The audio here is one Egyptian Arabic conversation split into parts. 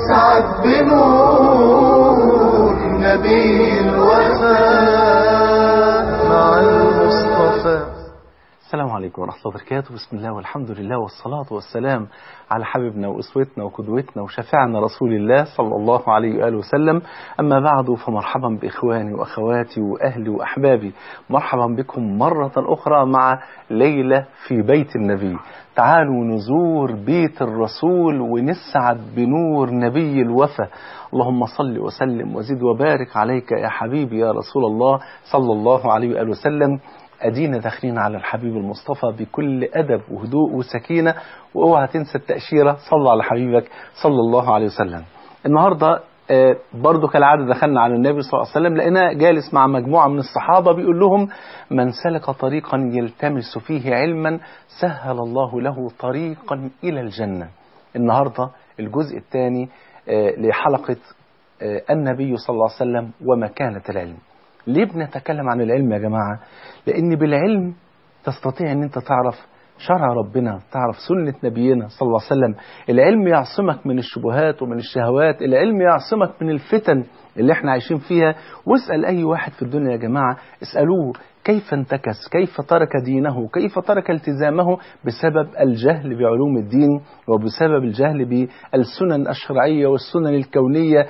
ونسعد بنور نبي الوفاء مع المصطفى السلام عليكم ورحمة الله وبركاته بسم الله والحمد لله والصلاة والسلام على حبيبنا وأسوتنا وقدوتنا وشفيعنا رسول الله صلى الله عليه وآله وسلم أما بعد فمرحبا بإخواني وأخواتي وأهلي وأحبابي مرحبا بكم مرة أخرى مع ليلة في بيت النبي تعالوا نزور بيت الرسول ونسعد بنور نبي الوفا اللهم صل وسلم وزد وبارك عليك يا حبيبي يا رسول الله صلى الله عليه وآله وسلم أدينا داخلين على الحبيب المصطفى بكل أدب وهدوء وسكينة واوعى تنسى التأشيرة صلى على حبيبك صلى الله عليه وسلم النهاردة آه، برضو كالعادة دخلنا على النبي صلى الله عليه وسلم لقينا جالس مع مجموعة من الصحابة بيقول لهم من سلك طريقا يلتمس فيه علما سهل الله له طريقا إلى الجنة النهاردة الجزء الثاني آه، لحلقة آه، النبي صلى الله عليه وسلم ومكانة العلم ليه بنتكلم عن العلم يا جماعة لأن بالعلم تستطيع أن أنت تعرف شرع ربنا تعرف سنة نبينا صلى الله عليه وسلم العلم يعصمك من الشبهات ومن الشهوات العلم يعصمك من الفتن اللي احنا عايشين فيها واسأل أي واحد في الدنيا يا جماعة اسألوه كيف انتكس كيف ترك دينه كيف ترك التزامه بسبب الجهل بعلوم الدين وبسبب الجهل بالسنن الشرعية والسنن الكونية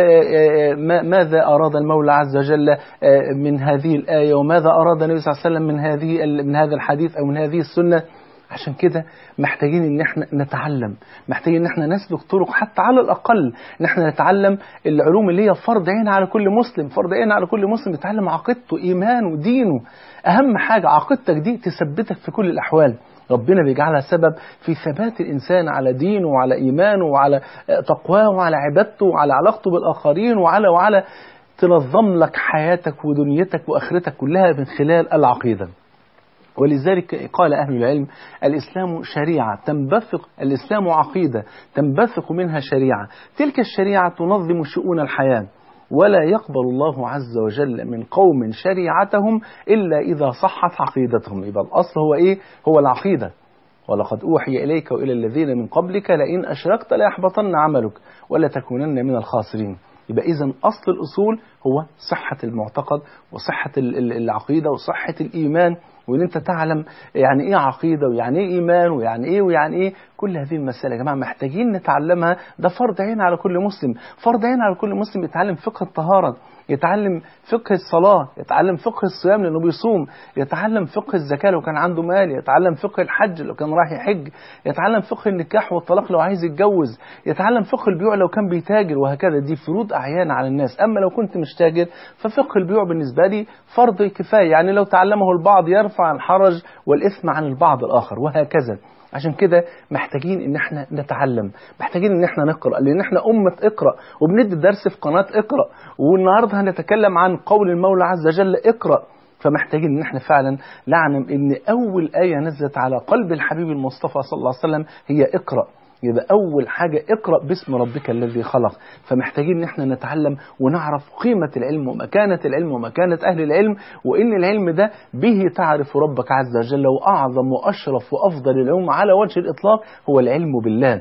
وماذا أراد المولى عز وجل من هذه الآية وماذا أراد النبي صلى الله عليه وسلم من هذه من هذا الحديث أو من هذه السنة عشان كده محتاجين ان احنا نتعلم محتاجين ان احنا نسلك طرق حتى على الاقل ان احنا نتعلم العلوم اللي هي فرض عين على كل مسلم فرض عين على كل مسلم يتعلم عقيدته ايمانه دينه اهم حاجه عقيدتك دي تثبتك في كل الاحوال ربنا بيجعلها سبب في ثبات الإنسان على دينه وعلى إيمانه وعلى تقواه وعلى عبادته وعلى علاقته بالآخرين وعلى وعلى تنظم لك حياتك ودنيتك وآخرتك كلها من خلال العقيدة ولذلك قال أهل العلم الإسلام شريعة تنبثق الإسلام عقيدة تنبثق منها شريعة تلك الشريعة تنظم شؤون الحياة ولا يقبل الله عز وجل من قوم شريعتهم إلا إذا صحت عقيدتهم يبقى الأصل هو إيه؟ هو العقيدة ولقد أوحي إليك وإلى الذين من قبلك لئن أشركت ليحبطن عملك ولا تكونن من الخاسرين يبقى إذا أصل الأصول هو صحة المعتقد وصحة العقيدة وصحة الإيمان وان انت تعلم يعني ايه عقيده ويعني ايه ايمان ويعني ايه ويعني ايه كل هذه المسائل يا جماعه محتاجين نتعلمها ده فرض عين على كل مسلم فرض عين على كل مسلم يتعلم فقه الطهاره يتعلم فقه الصلاة يتعلم فقه الصيام لأنه بيصوم يتعلم فقه الزكاة لو كان عنده مال يتعلم فقه الحج لو كان رايح يحج يتعلم فقه النكاح والطلاق لو عايز يتجوز يتعلم فقه البيوع لو كان بيتاجر وهكذا دي فروض أعيان على الناس أما لو كنت مش تاجر ففقه البيوع بالنسبة لي فرض كفاية يعني لو تعلمه البعض يرفع الحرج والإثم عن البعض الآخر وهكذا عشان كده محتاجين ان احنا نتعلم محتاجين ان احنا نقرا لان احنا امه اقرا وبندي درس في قناه اقرا والنهارده هنتكلم عن قول المولى عز وجل اقرا فمحتاجين ان احنا فعلا نعلم ان اول ايه نزلت على قلب الحبيب المصطفى صلى الله عليه وسلم هي اقرا يبقى أول حاجة اقرأ باسم ربك الذي خلق فمحتاجين ان احنا نتعلم ونعرف قيمة العلم ومكانة العلم ومكانة أهل العلم وإن العلم ده به تعرف ربك عز وجل وأعظم وأشرف وأفضل العلوم على وجه الإطلاق هو العلم بالله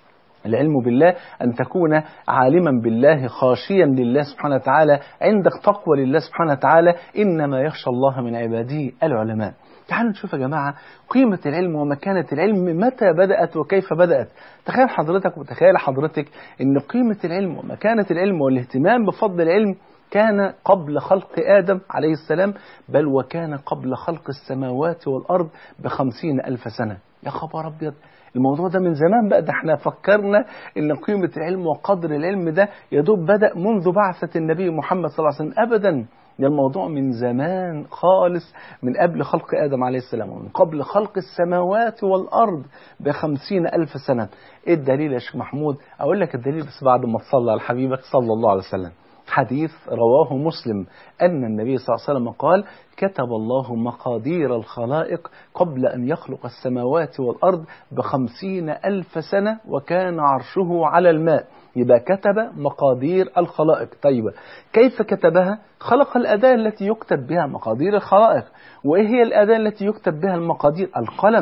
العلم بالله أن تكون عالما بالله خاشيا لله سبحانه وتعالى عندك تقوى لله سبحانه وتعالى إنما يخشى الله من عباده العلماء تعالوا نشوف يا جماعة قيمة العلم ومكانة العلم متى بدأت وكيف بدأت تخيل حضرتك وتخيل حضرتك أن قيمة العلم ومكانة العلم والاهتمام بفضل العلم كان قبل خلق آدم عليه السلام بل وكان قبل خلق السماوات والأرض بخمسين ألف سنة يا خبر أبيض الموضوع ده من زمان بقى ده احنا فكرنا ان قيمة العلم وقدر العلم ده يدوب بدأ منذ بعثة النبي محمد صلى الله عليه وسلم أبدا ده الموضوع من زمان خالص من قبل خلق آدم عليه السلام ومن قبل خلق السماوات والأرض بخمسين ألف سنة إيه الدليل يا شيخ محمود أقول لك الدليل بس بعد ما تصلى على حبيبك صلى الله عليه وسلم حديث رواه مسلم أن النبي صلى الله عليه وسلم قال كتب الله مقادير الخلائق قبل أن يخلق السماوات والأرض بخمسين ألف سنة وكان عرشه على الماء يبقى كتب مقادير الخلائق طيب كيف كتبها خلق الأداة التي يكتب بها مقادير الخلائق وإيه هي الأداة التي يكتب بها المقادير القلم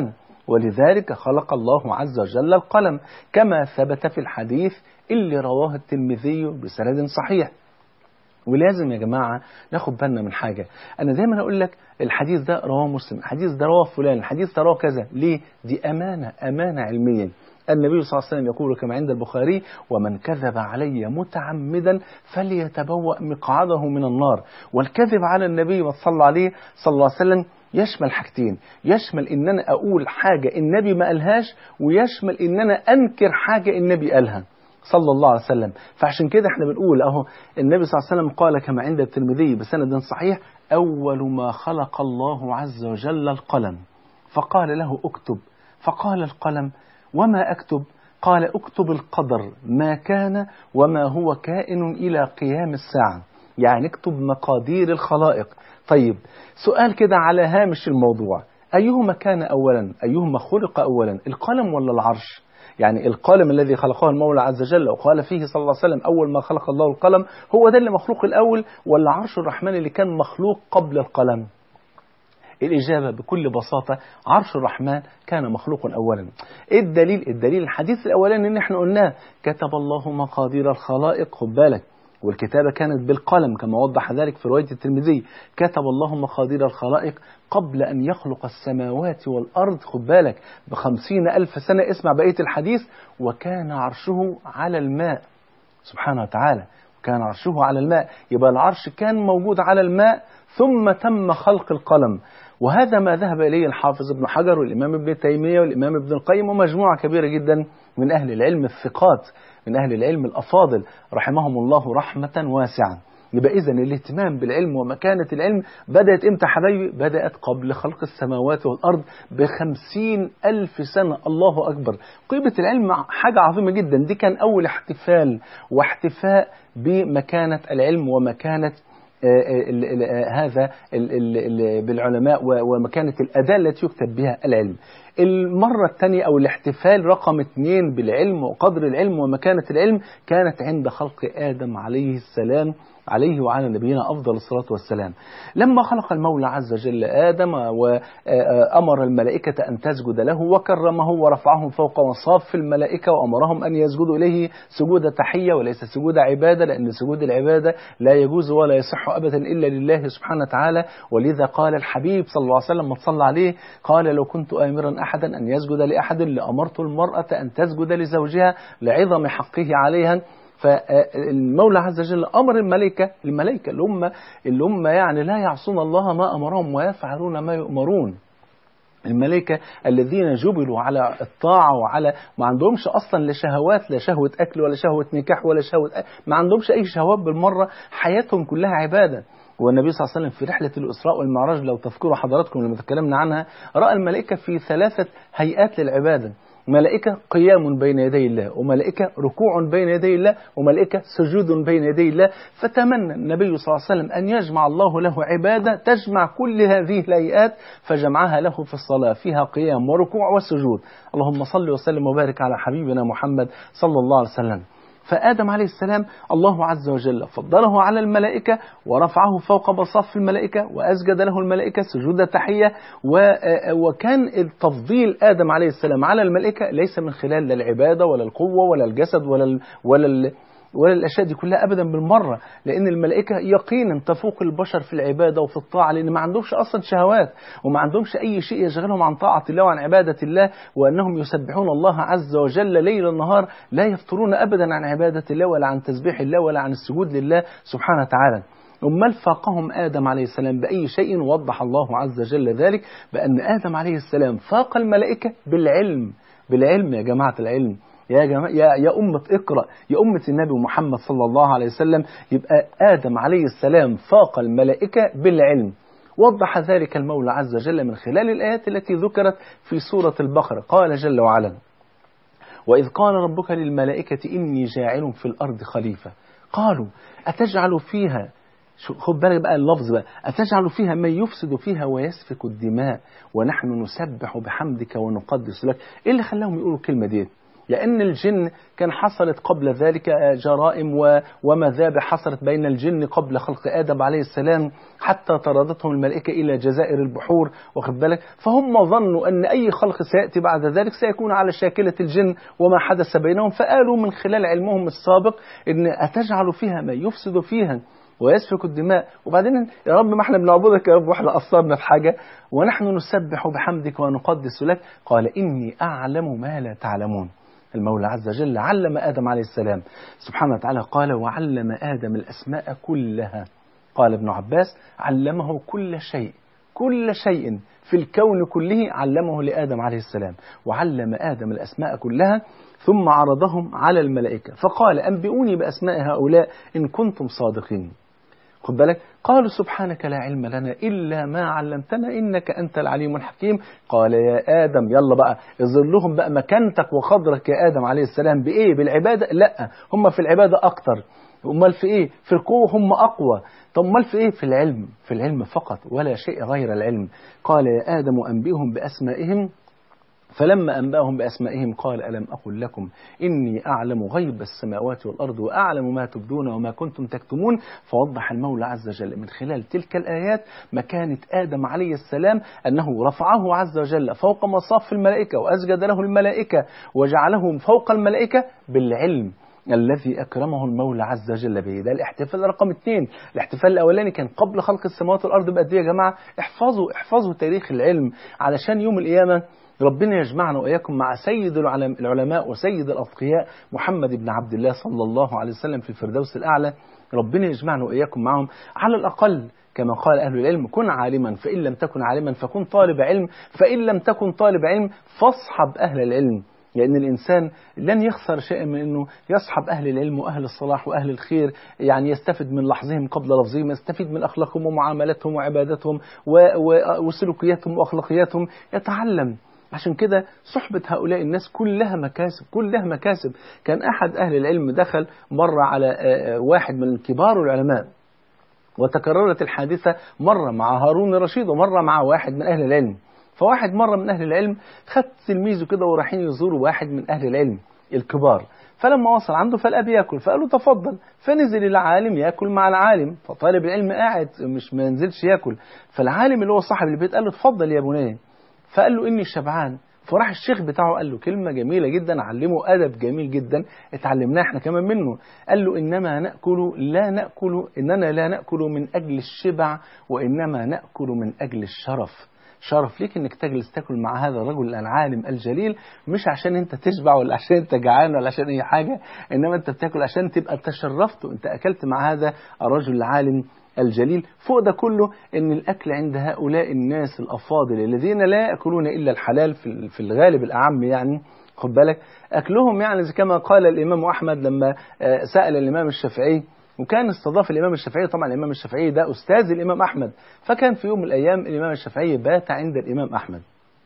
ولذلك خلق الله عز وجل القلم كما ثبت في الحديث اللي رواه الترمذي بسند صحيح ولازم يا جماعة ناخد بالنا من حاجة أنا دايما أقول لك الحديث ده رواه مسلم الحديث ده رواه فلان الحديث ده رواه كذا ليه دي أمانة أمانة علمية النبي صلى الله عليه وسلم يقول كما عند البخاري ومن كذب علي متعمدا فليتبوأ مقعده من النار والكذب على النبي صلى عليه صلى الله عليه وسلم يشمل حاجتين يشمل ان انا اقول حاجة النبي ما قالهاش ويشمل ان انا انكر حاجة النبي قالها صلى الله عليه وسلم فعشان كده احنا بنقول اهو النبي صلى الله عليه وسلم قال كما عند الترمذي بسند صحيح اول ما خلق الله عز وجل القلم فقال له اكتب فقال القلم وما اكتب قال اكتب القدر ما كان وما هو كائن الى قيام الساعه يعني اكتب مقادير الخلائق طيب سؤال كده على هامش الموضوع ايهما كان اولا ايهما خلق اولا القلم ولا العرش يعني القلم الذي خلقه المولى عز وجل وقال فيه صلى الله عليه وسلم أول ما خلق الله القلم هو ده اللي مخلوق الأول ولا عرش الرحمن اللي كان مخلوق قبل القلم الإجابة بكل بساطة عرش الرحمن كان مخلوق أولا إيه الدليل الدليل الحديث الأولاني إن إحنا قلناه كتب الله مقادير الخلائق خد بالك والكتابة كانت بالقلم كما وضح ذلك في رواية الترمذي كتب الله مقادير الخلائق قبل أن يخلق السماوات والأرض خد بالك بخمسين ألف سنة اسمع بقية الحديث وكان عرشه على الماء سبحانه وتعالى كان عرشه على الماء يبقى العرش كان موجود على الماء ثم تم خلق القلم وهذا ما ذهب إليه الحافظ ابن حجر والإمام ابن تيمية والإمام ابن القيم ومجموعة كبيرة جدا من أهل العلم الثقات من أهل العلم الأفاضل رحمهم الله رحمة واسعة يبقى إذا الاهتمام بالعلم ومكانة العلم بدأت إمتى حبايبي؟ بدأت قبل خلق السماوات والأرض بخمسين ألف سنة الله أكبر قيمة العلم حاجة عظيمة جدا دي كان أول احتفال واحتفاء بمكانة العلم ومكانة ال ال هذا ال بالعلماء ومكانة الأداة التي يكتب بها العلم المرة الثانية أو الاحتفال رقم اثنين بالعلم وقدر العلم ومكانة العلم كانت عند خلق آدم عليه السلام عليه وعلى نبينا أفضل الصلاة والسلام لما خلق المولى عز وجل آدم وأمر الملائكة أن تسجد له وكرمه ورفعه فوق وصاف الملائكة وأمرهم أن يسجدوا إليه سجود تحية وليس سجود عبادة لأن سجود العبادة لا يجوز ولا يصح أبدا إلا لله سبحانه وتعالى ولذا قال الحبيب صلى الله عليه وسلم ما صلى عليه قال لو كنت آمرا أحدا أن يسجد لأحد لأمرت المرأة أن تسجد لزوجها لعظم حقه عليها فالمولى عز وجل امر الملائكه الملائكه اللي هم اللي هم يعني لا يعصون الله ما امرهم ويفعلون ما يؤمرون الملائكة الذين جبلوا على الطاعة وعلى ما عندهمش أصلا لا شهوات لا شهوة أكل ولا شهوة نكاح ولا شهوة أكل. ما عندهمش أي شهوات بالمرة حياتهم كلها عبادة والنبي صلى الله عليه وسلم في رحلة الإسراء والمعراج لو تذكروا حضراتكم لما تكلمنا عنها رأى الملائكة في ثلاثة هيئات للعبادة ملائكة قيام بين يدي الله وملائكة ركوع بين يدي الله وملائكة سجود بين يدي الله فتمنى النبي صلى الله عليه وسلم أن يجمع الله له عبادة تجمع كل هذه الهيئات فجمعها له في الصلاة فيها قيام وركوع وسجود اللهم صل وسلم وبارك على حبيبنا محمد صلى الله عليه وسلم فآدم عليه السلام الله عز وجل فضله على الملائكة ورفعه فوق بصف الملائكة وأسجد له الملائكة سجود تحية وكان التفضيل آدم عليه السلام على الملائكة ليس من خلال لا العبادة ولا القوة ولا الجسد ولا ال ولا ال ولا الأشياء دي كلها أبدا بالمرة لأن الملائكة يقينا تفوق البشر في العبادة وفي الطاعة لأن ما عندهمش أصلا شهوات وما عندهمش أي شيء يشغلهم عن طاعة الله وعن عبادة الله وأنهم يسبحون الله عز وجل ليل النهار لا يفترون أبدا عن عبادة الله ولا عن تسبيح الله ولا عن السجود لله سبحانه وتعالى أمال فاقهم آدم عليه السلام بأي شيء وضح الله عز وجل ذلك بأن آدم عليه السلام فاق الملائكة بالعلم بالعلم يا جماعة العلم يا جماعة يا, يا أمة اقرأ يا أمة النبي محمد صلى الله عليه وسلم يبقى آدم عليه السلام فاق الملائكة بالعلم وضح ذلك المولى عز وجل من خلال الآيات التي ذكرت في سورة البقرة قال جل وعلا وإذ قال ربك للملائكة إني جاعل في الأرض خليفة قالوا أتجعل فيها خد بالك بقى اللفظ بقى أتجعل فيها من يفسد فيها ويسفك الدماء ونحن نسبح بحمدك ونقدس لك إيه اللي خلاهم يقولوا الكلمة ديت لأن الجن كان حصلت قبل ذلك جرائم و- ومذابح حصلت بين الجن قبل خلق آدم عليه السلام حتى طردتهم الملائكة إلى جزائر البحور واخد بالك فهم ظنوا أن أي خلق سيأتي بعد ذلك سيكون على شاكلة الجن وما حدث بينهم فقالوا من خلال علمهم السابق أن أتجعل فيها ما يفسد فيها ويسفك الدماء وبعدين يا رب ما احنا بنعبدك يا رب واحنا قصرنا في حاجة ونحن نسبح بحمدك ونقدس لك قال إني أعلم ما لا تعلمون المولى عز وجل علم آدم عليه السلام سبحانه وتعالى قال وعلم آدم الأسماء كلها قال ابن عباس علمه كل شيء كل شيء في الكون كله علمه لآدم عليه السلام وعلم آدم الأسماء كلها ثم عرضهم على الملائكة فقال أنبئوني بأسماء هؤلاء إن كنتم صادقين خد بالك قالوا سبحانك لا علم لنا إلا ما علمتنا إنك أنت العليم الحكيم قال يا آدم يلا بقى اظلهم بقى مكانتك وقدرك يا آدم عليه السلام بإيه بالعبادة لا هم في العبادة أكتر امال في ايه في القوه هم اقوى طب امال في ايه في العلم في العلم فقط ولا شيء غير العلم قال يا ادم انبئهم باسمائهم فلما أنبأهم بأسمائهم قال ألم أقل لكم إني أعلم غيب السماوات والأرض وأعلم ما تبدون وما كنتم تكتمون فوضح المولى عز وجل من خلال تلك الآيات مكانة آدم عليه السلام أنه رفعه عز وجل فوق مصاف الملائكة وأسجد له الملائكة وجعله فوق الملائكة بالعلم الذي أكرمه المولى عز وجل به ده الاحتفال رقم اثنين الاحتفال الأولاني كان قبل خلق السماوات والأرض بقد إيه يا جماعة احفظوا احفظوا تاريخ العلم علشان يوم القيامة ربنا يجمعنا وإياكم مع سيد العلم- العلماء وسيد الأتقياء محمد بن عبد الله صلى الله عليه وسلم في الفردوس الأعلى ربنا يجمعنا وإياكم معهم على الأقل كما قال أهل العلم كن عالما فإن لم تكن عالما فكن طالب علم فإن لم تكن طالب علم فاصحب أهل العلم لأن الإنسان لن يخسر شيئا من أنه يصحب أهل العلم وأهل الصلاح وأهل الخير يعني يستفد من لحظهم قبل لفظهم يستفيد من أخلاقهم ومعاملتهم وعبادتهم و- و- وسلوكياتهم وأخلاقياتهم يتعلم عشان كده صحبة هؤلاء الناس كلها مكاسب كلها مكاسب كان أحد أهل العلم دخل مرة على آه، آه، واحد من كبار العلماء وتكررت الحادثة مرة مع هارون الرشيد ومرة مع واحد من أهل العلم فواحد مرة من أهل العلم خد تلميذه كده ورايحين يزوروا واحد من أهل العلم الكبار فلما وصل عنده فلقى بياكل فقال له تفضل فنزل العالم ياكل مع العالم فطالب العلم قاعد مش ما ينزلش ياكل فالعالم اللي هو صاحب البيت قال له اتفضل يا بني فقال له إني شبعان فراح الشيخ بتاعه قال له كلمة جميلة جدا علمه أدب جميل جدا اتعلمناه احنا كمان منه قال له إنما نأكل لا نأكل إننا لا نأكل من أجل الشبع وإنما نأكل من أجل الشرف شرف ليك انك تجلس تاكل مع هذا الرجل العالم الجليل مش عشان انت تشبع ولا عشان انت جعان ولا عشان اي حاجه انما انت بتاكل عشان تبقى تشرفت وانت اكلت مع هذا الرجل العالم الجليل فوق ده كله ان الاكل عند هؤلاء الناس الافاضل الذين لا ياكلون الا الحلال في في الغالب الاعم يعني خد بالك اكلهم يعني زي كما قال الامام احمد لما آه، سال الامام الشافعي وكان استضاف الامام الشافعي طبعا الامام الشافعي ده استاذ الامام احمد فكان في يوم من الايام الامام الشافعي بات عند الامام احمد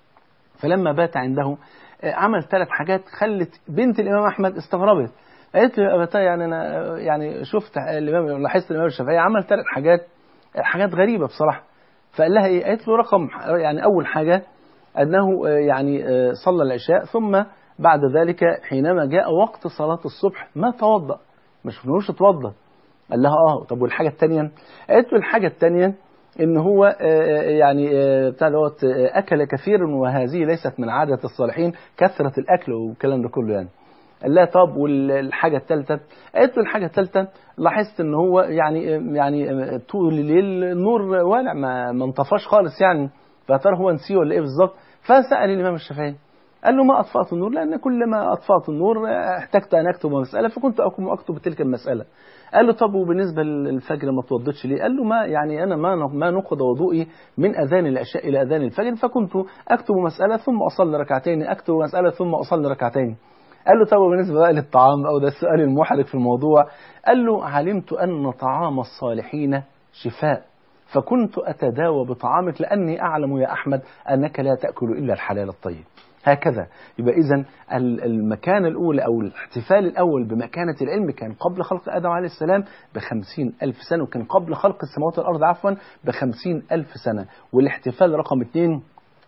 فلما بات عنده آه، عمل ثلاث حاجات خلت بنت الامام احمد استغربت قالت له يا ابتاه يعني انا آه، يعني شفت الامام لاحظت الامام الشافعي عمل ثلاث حاجات آه، حاجات غريبه بصراحه فقال لها ايه قالت له رقم يعني اول حاجه انه آه، يعني آه، صلى العشاء ثم بعد ذلك حينما جاء وقت صلاه الصبح ما توضا ما شفناهوش اتوضا قال لها اه طب والحاجه الثانيه قالت له الحاجه الثانيه ان هو آه، آه، يعني آه، بتاع دوت آه، اكل كثيرا وهذه ليست من عاده الصالحين كثره الاكل والكلام ده كله يعني قال لها طب والحاجه الثالثه قالت له الحاجه الثالثه لاحظت ان هو يعني يعني طول الليل النور والع ما ما انطفاش خالص يعني فترى هو نسيه ولا ايه بالظبط فسال الامام الشافعي قال له ما اطفات النور لان كلما اطفات النور احتجت ان اكتب مساله فكنت اقوم اكتب تلك المساله قال له طب وبالنسبه للفجر ما توضتش ليه؟ قال له ما يعني انا ما ما نقض وضوئي من اذان العشاء الى اذان الفجر فكنت اكتب مساله ثم اصلي ركعتين اكتب مساله ثم اصلي ركعتين. قال له طب وبالنسبه بقى للطعام او ده السؤال المحرج في الموضوع قال له علمت ان طعام الصالحين شفاء فكنت اتداوى بطعامك لاني اعلم يا احمد انك لا تاكل الا الحلال الطيب. هكذا يبقى إذا المكانة الأولى أو الاحتفال الأول بمكانة العلم كان قبل خلق آدم عليه السلام بخمسين ألف سنة وكان قبل خلق السماوات والأرض عفوا بخمسين ألف سنة والاحتفال رقم اثنين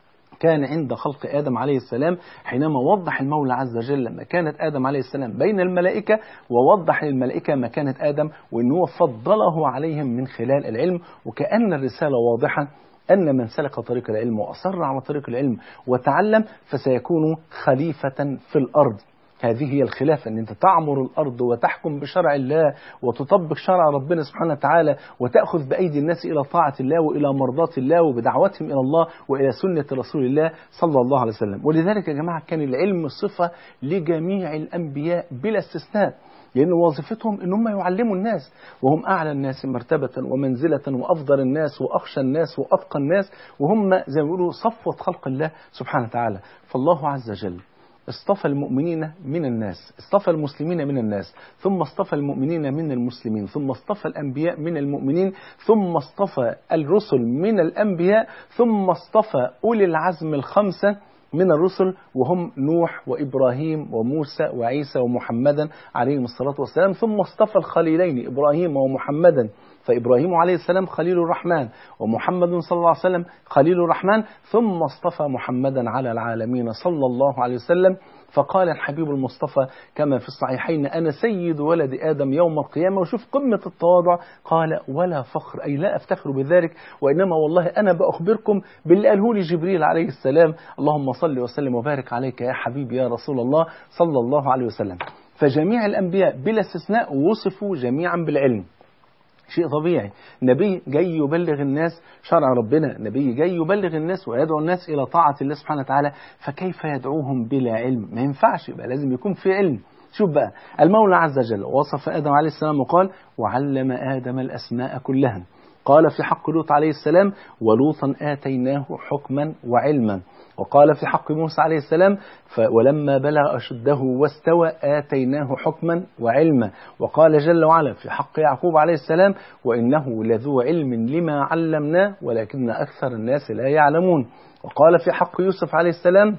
كان عند خلق آدم عليه السلام حينما وضح المولى عز وجل مكانة آدم عليه السلام بين الملائكة ووضح للملائكة مكانة آدم وأن هو فضله عليهم من خلال العلم وكأن الرسالة واضحة أن من سلك طريق العلم وأصر على طريق العلم وتعلم فسيكون خليفة في الأرض هذه هي الخلافة أن أنت تعمر الأرض وتحكم بشرع الله وتطبق شرع ربنا سبحانه وتعالى وتأخذ بأيدي الناس إلى طاعة الله وإلى مرضاة الله وبدعوتهم إلى الله وإلى سنة رسول الله صلى الله عليه وسلم ولذلك يا جماعة كان العلم صفة لجميع الأنبياء بلا استثناء لأن وظيفتهم إن هم يعلموا الناس وهم أعلى الناس مرتبة ومنزلة وأفضل الناس وأخشى الناس وأتقى الناس وهم زي ما بيقولوا صفوة خلق الله سبحانه وتعالى فالله عز وجل اصطفى المؤمنين من الناس اصطفى المسلمين من الناس ثم اصطفى المؤمنين من المسلمين ثم اصطفى الأنبياء من المؤمنين ثم اصطفى الرسل من الأنبياء ثم اصطفى أولي العزم الخمسة من الرسل وهم نوح وإبراهيم وموسى وعيسى ومحمدا عليهم الصلاة والسلام ثم اصطفى الخليلين إبراهيم ومحمدا فإبراهيم عليه السلام خليل الرحمن ومحمد صلى الله عليه وسلم خليل الرحمن ثم اصطفى محمدا على العالمين صلى الله عليه وسلم فقال الحبيب المصطفى كما في الصحيحين أنا سيد ولد آدم يوم القيامة وشوف قمة التواضع قال ولا فخر أي لا أفتخر بذلك وإنما والله أنا بأخبركم باللي قاله لي جبريل عليه السلام اللهم صل وسلم وبارك عليك يا حبيبي يا رسول الله صلى الله عليه وسلم فجميع الأنبياء بلا استثناء وصفوا جميعا بالعلم شيء طبيعي نبي جاي يبلغ الناس شرع ربنا نبي جاي يبلغ الناس ويدعو الناس إلى طاعة الله سبحانه وتعالى فكيف يدعوهم بلا علم ما ينفعش يبقى لازم يكون في علم شوف بقى المولى عز وجل وصف آدم عليه السلام وقال وعلم آدم الأسماء كلها قال في حق لوط عليه السلام ولوطا آتيناه حكما وعلما وقال في حق موسى عليه السلام ولما بلغ أشده واستوى آتيناه حكما وعلما وقال جل وعلا في حق يعقوب عليه السلام وإنه لذو علم لما علمناه ولكن أكثر الناس لا يعلمون وقال في حق يوسف عليه السلام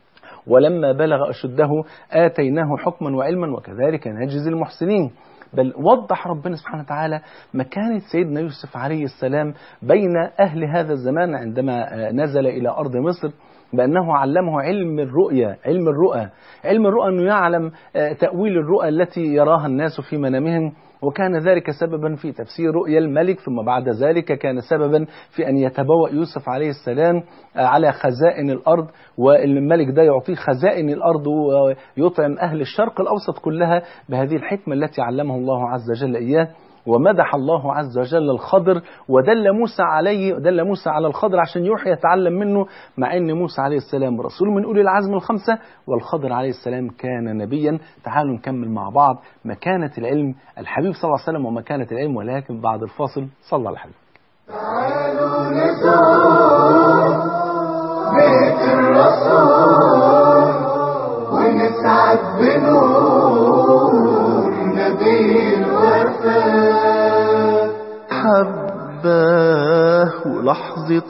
ولما بلغ أشده آتيناه حكما وعلما وكذلك نجزي المحسنين بل وضح ربنا سبحانه وتعالى مكانة سيدنا يوسف عليه السلام بين أهل هذا الزمان عندما نزل إلى أرض مصر بأنه علمه علم الرؤيا علم الرؤى علم الرؤى أنه يعلم تأويل الرؤى التي يراها الناس في منامهم وكان ذلك سببا في تفسير رؤيا الملك ثم بعد ذلك كان سببا في أن يتبوأ يوسف عليه السلام على خزائن الأرض والملك ده يعطيه خزائن الأرض ويطعم أهل الشرق الأوسط كلها بهذه الحكمة التي علمه الله عز وجل إياه ومدح الله عز وجل الخضر ودل موسى عليه دل موسى على الخضر عشان يروح يتعلم منه مع ان موسى عليه السلام رسول من اولي العزم الخمسه والخضر عليه السلام كان نبيا تعالوا نكمل مع بعض مكانه العلم الحبيب صلى الله عليه وسلم ومكانه العلم ولكن بعد الفاصل صلى على الحبيب تعالوا نزور بيت الرسول ونسعد بنور نبي الوفاء حباه ولحظة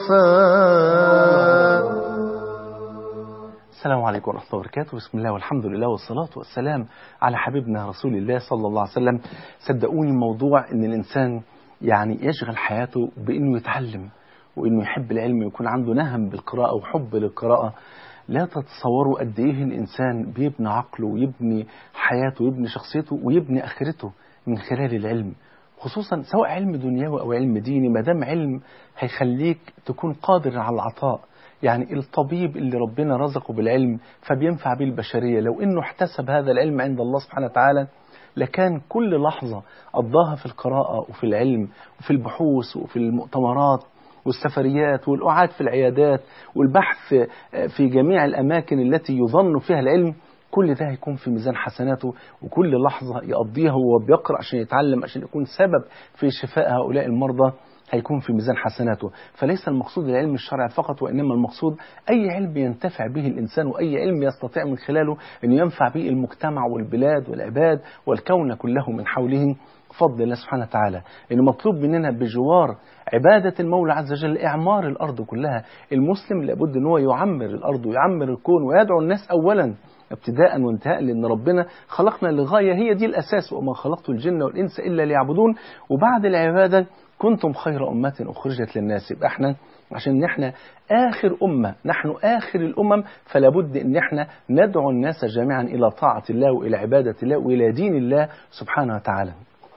صفاء السلام عليكم ورحمة الله وبركاته بسم الله والحمد لله والصلاة والسلام على حبيبنا رسول الله صلى الله عليه وسلم صدقوني موضوع ان الانسان يعني يشغل حياته بانه يتعلم وانه يحب العلم ويكون عنده نهم بالقراءة وحب للقراءة لا تتصوروا قد ايه الانسان بيبني عقله ويبني حياته ويبني شخصيته ويبني اخرته من خلال العلم خصوصا سواء علم دنيوي او علم ديني ما دام علم هيخليك تكون قادر على العطاء يعني الطبيب اللي ربنا رزقه بالعلم فبينفع به البشريه لو انه احتسب هذا العلم عند الله سبحانه وتعالى لكان كل لحظه قضاها في القراءه وفي العلم وفي البحوث وفي المؤتمرات والسفريات والقعاد في العيادات والبحث في جميع الأماكن التي يظن فيها العلم كل ده هيكون في ميزان حسناته وكل لحظة يقضيها وهو بيقرأ عشان يتعلم عشان يكون سبب في شفاء هؤلاء المرضى هيكون في ميزان حسناته فليس المقصود العلم الشرعي فقط وإنما المقصود أي علم ينتفع به الإنسان وأي علم يستطيع من خلاله أن ينفع به المجتمع والبلاد والعباد والكون كله من حولهم فضل الله سبحانه وتعالى إن مطلوب مننا بجوار عبادة المولى عز وجل إعمار الأرض كلها المسلم لابد أن هو يعمر الأرض ويعمر الكون ويدعو الناس أولا ابتداء وانتهاء لأن ربنا خلقنا لغاية هي دي الأساس وما خلقت الجن والإنس إلا ليعبدون وبعد العبادة كنتم خير أمة أخرجت للناس يبقى احنا عشان احنا آخر أمة نحن آخر الأمم فلا بد أن احنا ندعو الناس جميعا إلى طاعة الله وإلى عبادة الله وإلى دين الله سبحانه وتعالى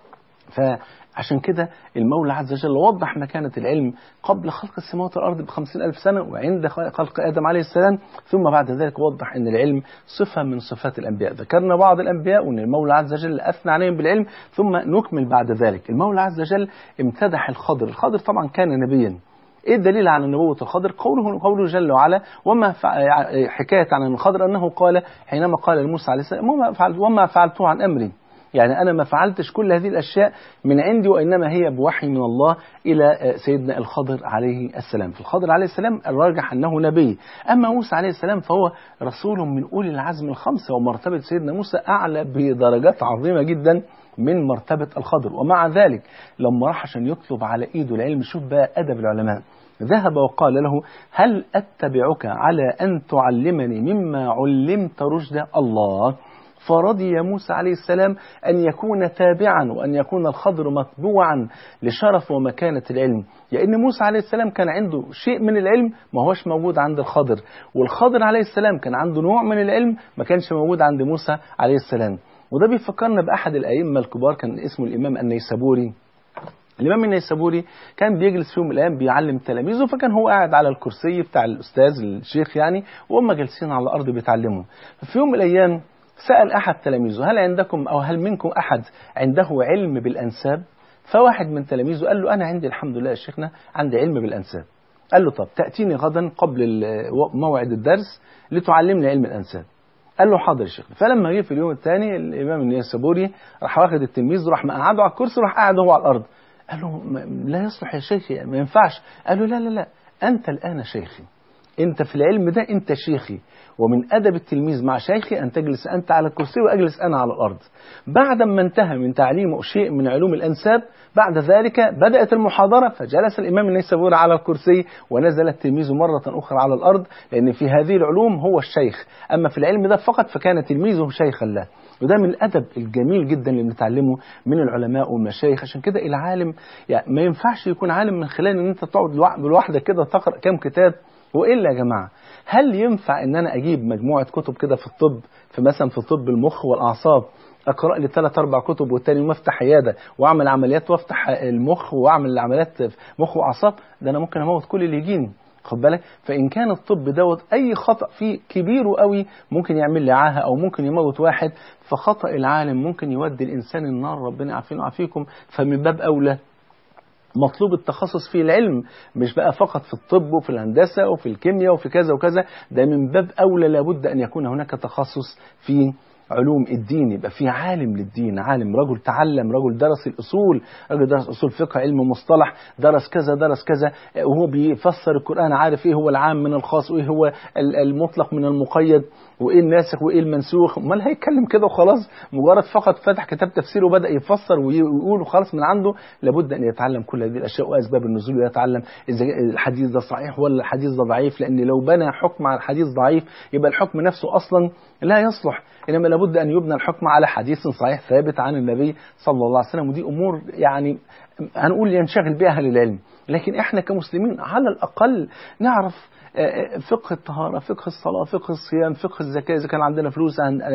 فعشان كده المولى عز وجل وضح مكانة العلم قبل خلق السماوات والأرض بخمسين ألف سنة وعند خلق آدم عليه السلام ثم بعد ذلك وضح أن العلم صفة من صفات الأنبياء ذكرنا بعض الأنبياء وأن المولى عز وجل أثنى عليهم بالعلم ثم نكمل بعد ذلك المولى عز وجل امتدح الخضر الخضر طبعا كان نبيا ايه الدليل على نبوة الخضر قوله قوله جل وعلا وما حكاية عن الخضر أنه قال حينما قال لموسى عليه السلام وما, فعلت وما فعلته عن أمري يعني أنا ما فعلتش كل هذه الأشياء من عندي وإنما هي بوحي من الله إلى سيدنا الخضر عليه السلام فالخضر عليه السلام الراجح أنه نبي أما موسى عليه السلام فهو رسول من أولي العزم الخمسة ومرتبة سيدنا موسى أعلى بدرجات عظيمة جدا من مرتبة الخضر ومع ذلك لما راح عشان يطلب على إيده العلم شوف بقى أدب العلماء ذهب وقال له هل أتبعك على أن تعلمني مما علمت رشدا الله فرضي موسى عليه السلام أن يكون تابعا وأن يكون الخضر متبوعا لشرف ومكانة العلم لأن موسى عليه السلام كان عنده شيء من العلم ما هوش موجود عند الخضر والخضر عليه السلام كان عنده نوع من العلم ما كانش موجود عند موسى عليه السلام وده بيفكرنا بأحد الأئمة الكبار كان اسمه الإمام النيسابوري الإمام النيسابوري كان بيجلس في يوم من الأيام بيعلم تلاميذه فكان هو قاعد على الكرسي بتاع الأستاذ الشيخ يعني وهم جالسين على الأرض بيتعلموا ففي يوم من الأيام سأل أحد تلاميذه هل عندكم أو هل منكم أحد عنده علم بالأنساب فواحد من تلاميذه قال له أنا عندي الحمد لله يا شيخنا عندي علم بالأنساب قال له طب تأتيني غدا قبل موعد الدرس لتعلمني علم الأنساب قال له حاضر يا شيخ فلما جه في اليوم الثاني الامام النيسابوري راح واخد التلميذ راح مقعده على الكرسي وراح قاعد هو على الارض قال له لا يصلح يا شيخي ما ينفعش قال له لا لا لا انت الان شيخي انت في العلم ده انت شيخي ومن ادب التلميذ مع شيخي ان تجلس انت على الكرسي واجلس انا على الارض بعد ما انتهى من تعليمه شيء من علوم الانساب بعد ذلك بدات المحاضره فجلس الامام النيسابوري على الكرسي ونزل التلميذ مره اخرى على الارض لان في هذه العلوم هو الشيخ اما في العلم ده فقط فكان تلميذه شيخا له وده من الادب الجميل جدا اللي بنتعلمه من العلماء والمشايخ عشان كده العالم يعني ما ينفعش يكون عالم من خلال ان انت تقعد لوحدك كده تقرا كام كتاب والا يا جماعه هل ينفع ان انا اجيب مجموعه كتب كده في الطب في مثلا في طب المخ والاعصاب اقرا لي ثلاث اربع كتب والتاني يوم افتح عياده واعمل عمليات وافتح المخ واعمل عمليات مخ واعصاب ده انا ممكن اموت كل اللي يجيني خد بالك فان كان الطب دوت اي خطا فيه كبير قوي ممكن يعمل لي عاهه او ممكن يموت واحد فخطا العالم ممكن يودي الانسان النار ربنا يعافينا ويعافيكم فمن باب اولى مطلوب التخصص في العلم مش بقى فقط في الطب وفي الهندسة وفي الكيمياء وفي كذا وكذا ده من باب أولى لابد أن يكون هناك تخصص في علوم الدين يبقى في عالم للدين عالم رجل تعلم رجل درس الأصول رجل درس أصول فقه علم مصطلح درس كذا درس كذا وهو بيفسر القرآن عارف إيه هو العام من الخاص وإيه هو المطلق من المقيد وايه الناسخ وايه المنسوخ امال هيتكلم كده وخلاص مجرد فقط فتح كتاب تفسير وبدا يفسر ويقول خلاص من عنده لابد ان يتعلم كل هذه الاشياء واسباب النزول ويتعلم اذا الحديث ده صحيح ولا الحديث ده ضعيف لان لو بنى حكم على الحديث ضعيف يبقى الحكم نفسه اصلا لا يصلح انما لابد ان يبنى الحكم على حديث صحيح ثابت عن النبي صلى الله عليه وسلم ودي امور يعني هنقول ينشغل بها اهل العلم لكن احنا كمسلمين على الاقل نعرف فقه الطهارة فقه الصلاة فقه الصيام فقه الزكاة إذا كان عندنا فلوس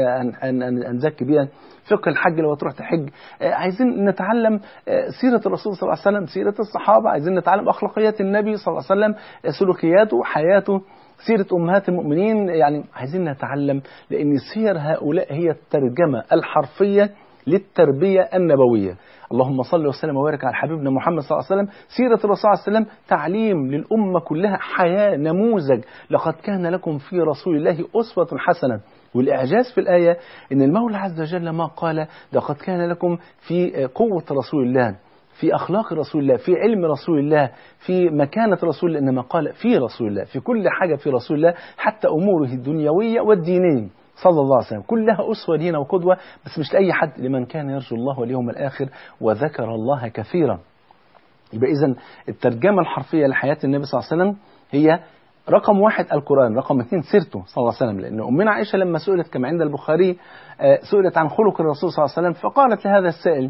هنزكي بيها فقه الحج لو تروح تحج عايزين نتعلم سيرة الرسول صلى الله عليه وسلم سيرة الصحابة عايزين نتعلم أخلاقيات النبي صلى الله عليه وسلم سلوكياته حياته سيرة أمهات المؤمنين يعني عايزين نتعلم لأن سير هؤلاء هي الترجمة الحرفية للتربية النبوية اللهم صل وسلم وبارك على حبيبنا محمد صلى الله عليه وسلم سيرة الرسول صلى الله عليه وسلم تعليم للأمة كلها حياة نموذج لقد كان لكم في رسول الله أسوة حسنة والإعجاز في الآية أن المولى عز وجل ما قال لقد كان لكم في قوة رسول الله في أخلاق رسول الله في علم رسول الله في مكانة رسول الله إنما قال في رسول الله في كل حاجة في رسول الله حتى أموره الدنيوية والدينية صلى الله عليه وسلم كلها أسوة لينا وقدوة بس مش لأي حد لمن كان يرجو الله واليوم الآخر وذكر الله كثيرا يبقى إذا الترجمة الحرفية لحياة النبي صلى الله عليه وسلم هي رقم واحد القرآن رقم اثنين سيرته صلى الله عليه وسلم لأن أمنا عائشة لما سئلت كما عند البخاري سئلت عن خلق الرسول صلى الله عليه وسلم فقالت لهذا السائل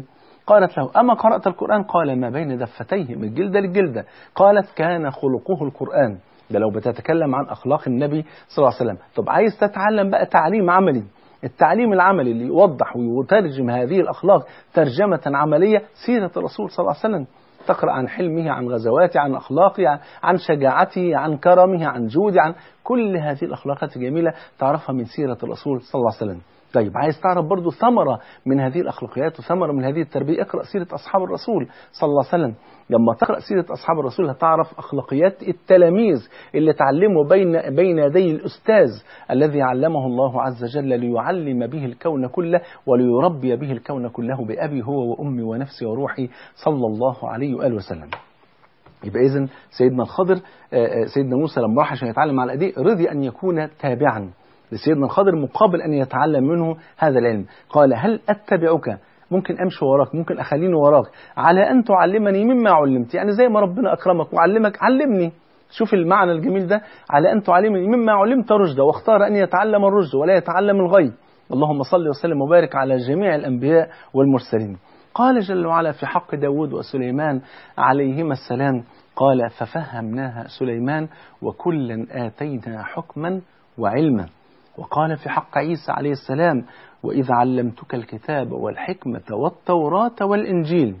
قالت له أما قرأت القرآن قال ما بين دفتيه من جلدة للجلدة قالت كان خلقه القرآن ده لو بتتكلم عن أخلاق النبي صلى الله عليه وسلم طب عايز تتعلم بقى تعليم عملي التعليم العملي اللي يوضح ويترجم هذه الأخلاق ترجمة عملية سيرة الرسول صلى الله عليه وسلم تقرأ عن حلمه عن غزواته عن أخلاقه عن شجاعته عن كرمه عن جوده عن كل هذه الأخلاقات الجميلة تعرفها من سيرة الرسول صلى الله عليه وسلم طيب عايز تعرف برضو ثمرة من هذه الأخلاقيات وثمرة من هذه التربية اقرأ سيرة أصحاب الرسول صلى الله عليه وسلم لما تقرأ سيرة أصحاب الرسول هتعرف أخلاقيات التلاميذ اللي تعلموا بين بين يدي الأستاذ الذي علمه الله عز وجل ليعلم به الكون كله وليربي به الكون كله بأبي هو وأمي ونفسي وروحي صلى الله عليه وآله وسلم يبقى إذن سيدنا الخضر سيدنا موسى لما راح عشان يتعلم على الأيدي رضي أن يكون تابعا لسيدنا الخضر مقابل أن يتعلم منه هذا العلم قال هل أتبعك ممكن أمشي وراك ممكن أخليني وراك على أن تعلمني مما علمت يعني زي ما ربنا أكرمك وعلمك علمني شوف المعنى الجميل ده على أن تعلمني مما علمت رشدا واختار أن يتعلم الرشد ولا يتعلم الغي اللهم صل وسلم وبارك على جميع الأنبياء والمرسلين قال جل وعلا في حق داود وسليمان عليهما السلام قال ففهمناها سليمان وكلا آتينا حكما وعلما وقال في حق عيسى عليه السلام وإذ علمتك الكتاب والحكمة والتوراة والإنجيل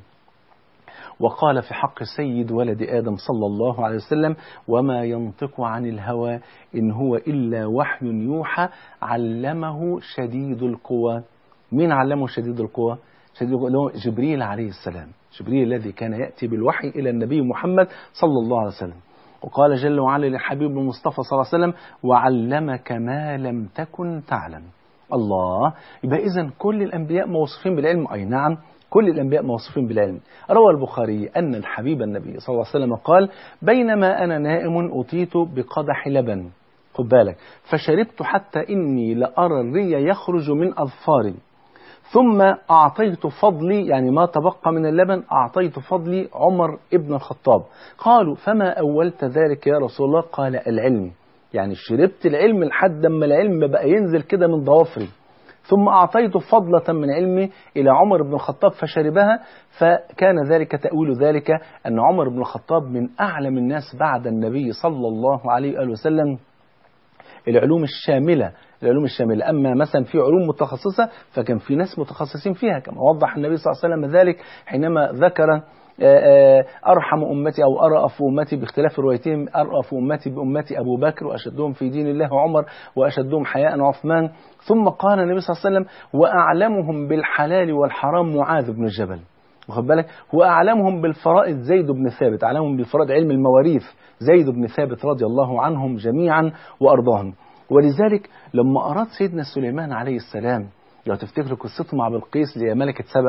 وقال في حق سيد ولد آدم صلى الله عليه وسلم وما ينطق عن الهوى إن هو إلا وحي يوحى علمه شديد القوى مين علمه شديد القوى شديد القوى جبريل عليه السلام جبريل الذي كان يأتي بالوحي إلى النبي محمد صلى الله عليه وسلم وقال جل وعلا للحبيب المصطفى صلى الله عليه وسلم وعلمك ما لم تكن تعلم الله يبقى إذا كل الأنبياء موصوفين بالعلم أي نعم كل الأنبياء موصوفين بالعلم روى البخاري أن الحبيب النبي صلى الله عليه وسلم قال بينما أنا نائم أتيت بقدح لبن خد بالك فشربت حتى إني لأرى الري يخرج من أظفاري ثم أعطيت فضلي يعني ما تبقى من اللبن أعطيت فضلي عمر ابن الخطاب قالوا فما أولت ذلك يا رسول الله قال العلم يعني شربت العلم لحد ما العلم بقى ينزل كده من ضوافري ثم أعطيت فضلة من علمي إلى عمر بن الخطاب فشربها فكان ذلك تأويل ذلك أن عمر بن الخطاب من أعلم الناس بعد النبي صلى الله عليه وآله وسلم العلوم الشاملة العلوم الشاملة أما مثلا في علوم متخصصة فكان في ناس متخصصين فيها كما وضح النبي صلى الله عليه وسلم ذلك حينما ذكر أرحم أمتي أو أرأف أمتي باختلاف روايتهم أرأف أمتي بأمتي أبو بكر وأشدهم في دين الله عمر وأشدهم حياء عثمان ثم قال النبي صلى الله عليه وسلم وأعلمهم بالحلال والحرام معاذ بن جبل واخد بالك وأعلمهم بالفرائض زيد بن ثابت أعلمهم بالفرائض علم المواريث زيد بن ثابت رضي الله عنهم جميعا وأرضاهم ولذلك لما أراد سيدنا سليمان عليه السلام لو تفتكروا قصته مع بلقيس اللي هي ملكة سبأ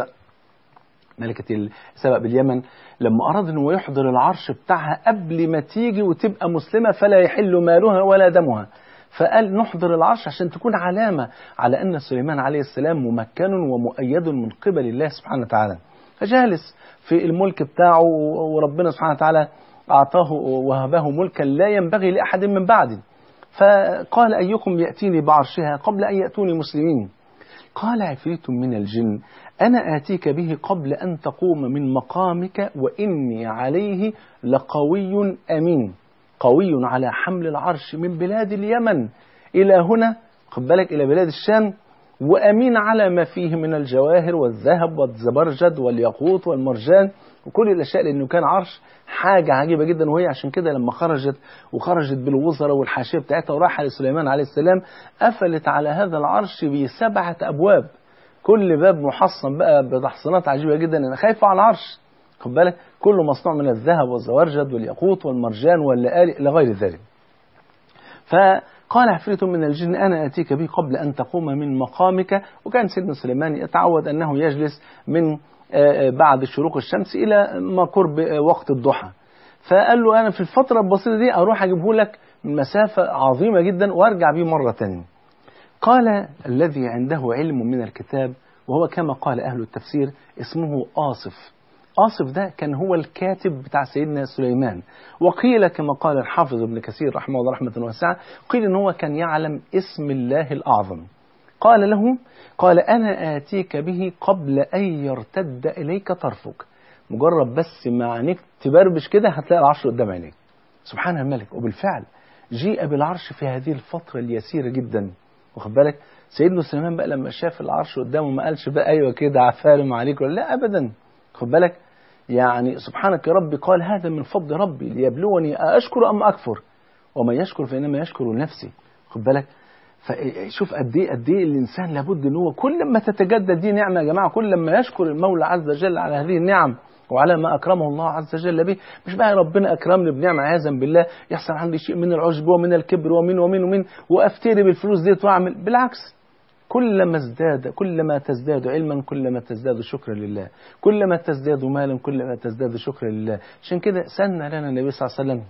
ملكة سبأ باليمن لما أراد أنه يحضر العرش بتاعها قبل ما تيجي وتبقى مسلمة فلا يحل مالها ولا دمها فقال نحضر العرش عشان تكون علامة على أن سليمان عليه السلام ممكن ومؤيد من قبل الله سبحانه وتعالى فجالس في الملك بتاعه وربنا سبحانه وتعالى أعطاه وهبه ملكا لا ينبغي لأحد من بعده فقال أيكم يأتيني بعرشها قبل أن يأتوني مسلمين قال عفريت من الجن أنا آتيك به قبل أن تقوم من مقامك وإني عليه لقوي أمين قوي على حمل العرش من بلاد اليمن إلى هنا خد بالك إلى بلاد الشام وأمين على ما فيه من الجواهر والذهب والزبرجد والياقوت والمرجان وكل الأشياء لأنه كان عرش حاجة عجيبة جدا وهي عشان كده لما خرجت وخرجت بالوزراء والحاشية بتاعتها وراح لسليمان عليه السلام قفلت على هذا العرش بسبعة أبواب كل باب محصن بقى بتحصينات عجيبة جدا أنا خايفة على العرش خد بالك كله مصنوع من الذهب والزبرجد والياقوت والمرجان واللآلئ لغير ذلك فقال عفريت من الجن أنا أتيك به قبل أن تقوم من مقامك وكان سيدنا سليمان يتعود أنه يجلس من بعد شروق الشمس إلى ما قرب وقت الضحى فقال له أنا في الفترة البسيطة دي أروح أجيبه لك من مسافة عظيمة جدا وأرجع بيه مرة تانية قال الذي عنده علم من الكتاب وهو كما قال أهل التفسير اسمه آصف آصف ده كان هو الكاتب بتاع سيدنا سليمان وقيل كما قال الحافظ ابن كثير رحمه الله رحمة واسعة قيل ان هو كان يعلم اسم الله الأعظم قال له قال أنا آتيك به قبل أن يرتد إليك طرفك مجرد بس ما عينيك تبربش كده هتلاقي العرش قدام عينيك سبحان الملك وبالفعل جيء بالعرش في هذه الفترة اليسيرة جدا واخد بالك سيدنا سليمان بقى لما شاف العرش قدامه ما قالش بقى ايوه كده عفارم عليك ولا لا ابدا خد بالك يعني سبحانك يا ربي قال هذا من فضل ربي ليبلوني أشكر أم أكفر ومن يشكر فإنما يشكر لنفسه خد بالك فشوف قد ايه قد ايه الانسان لابد ان هو كل ما تتجدد دي نعمه يا جماعه كل ما يشكر المولى عز وجل على هذه النعم وعلى ما اكرمه الله عز وجل به مش بقى ربنا اكرمني بنعمه عياذا بالله يحصل عندي شيء من العجب ومن الكبر ومن ومن ومن وافتري بالفلوس ديت واعمل بالعكس كلما ازداد كلما تزداد علما كلما تزداد شكرا لله كلما تزداد مالا كلما تزداد شكرا لله عشان كده سن لنا النبي صلى الله عليه وسلم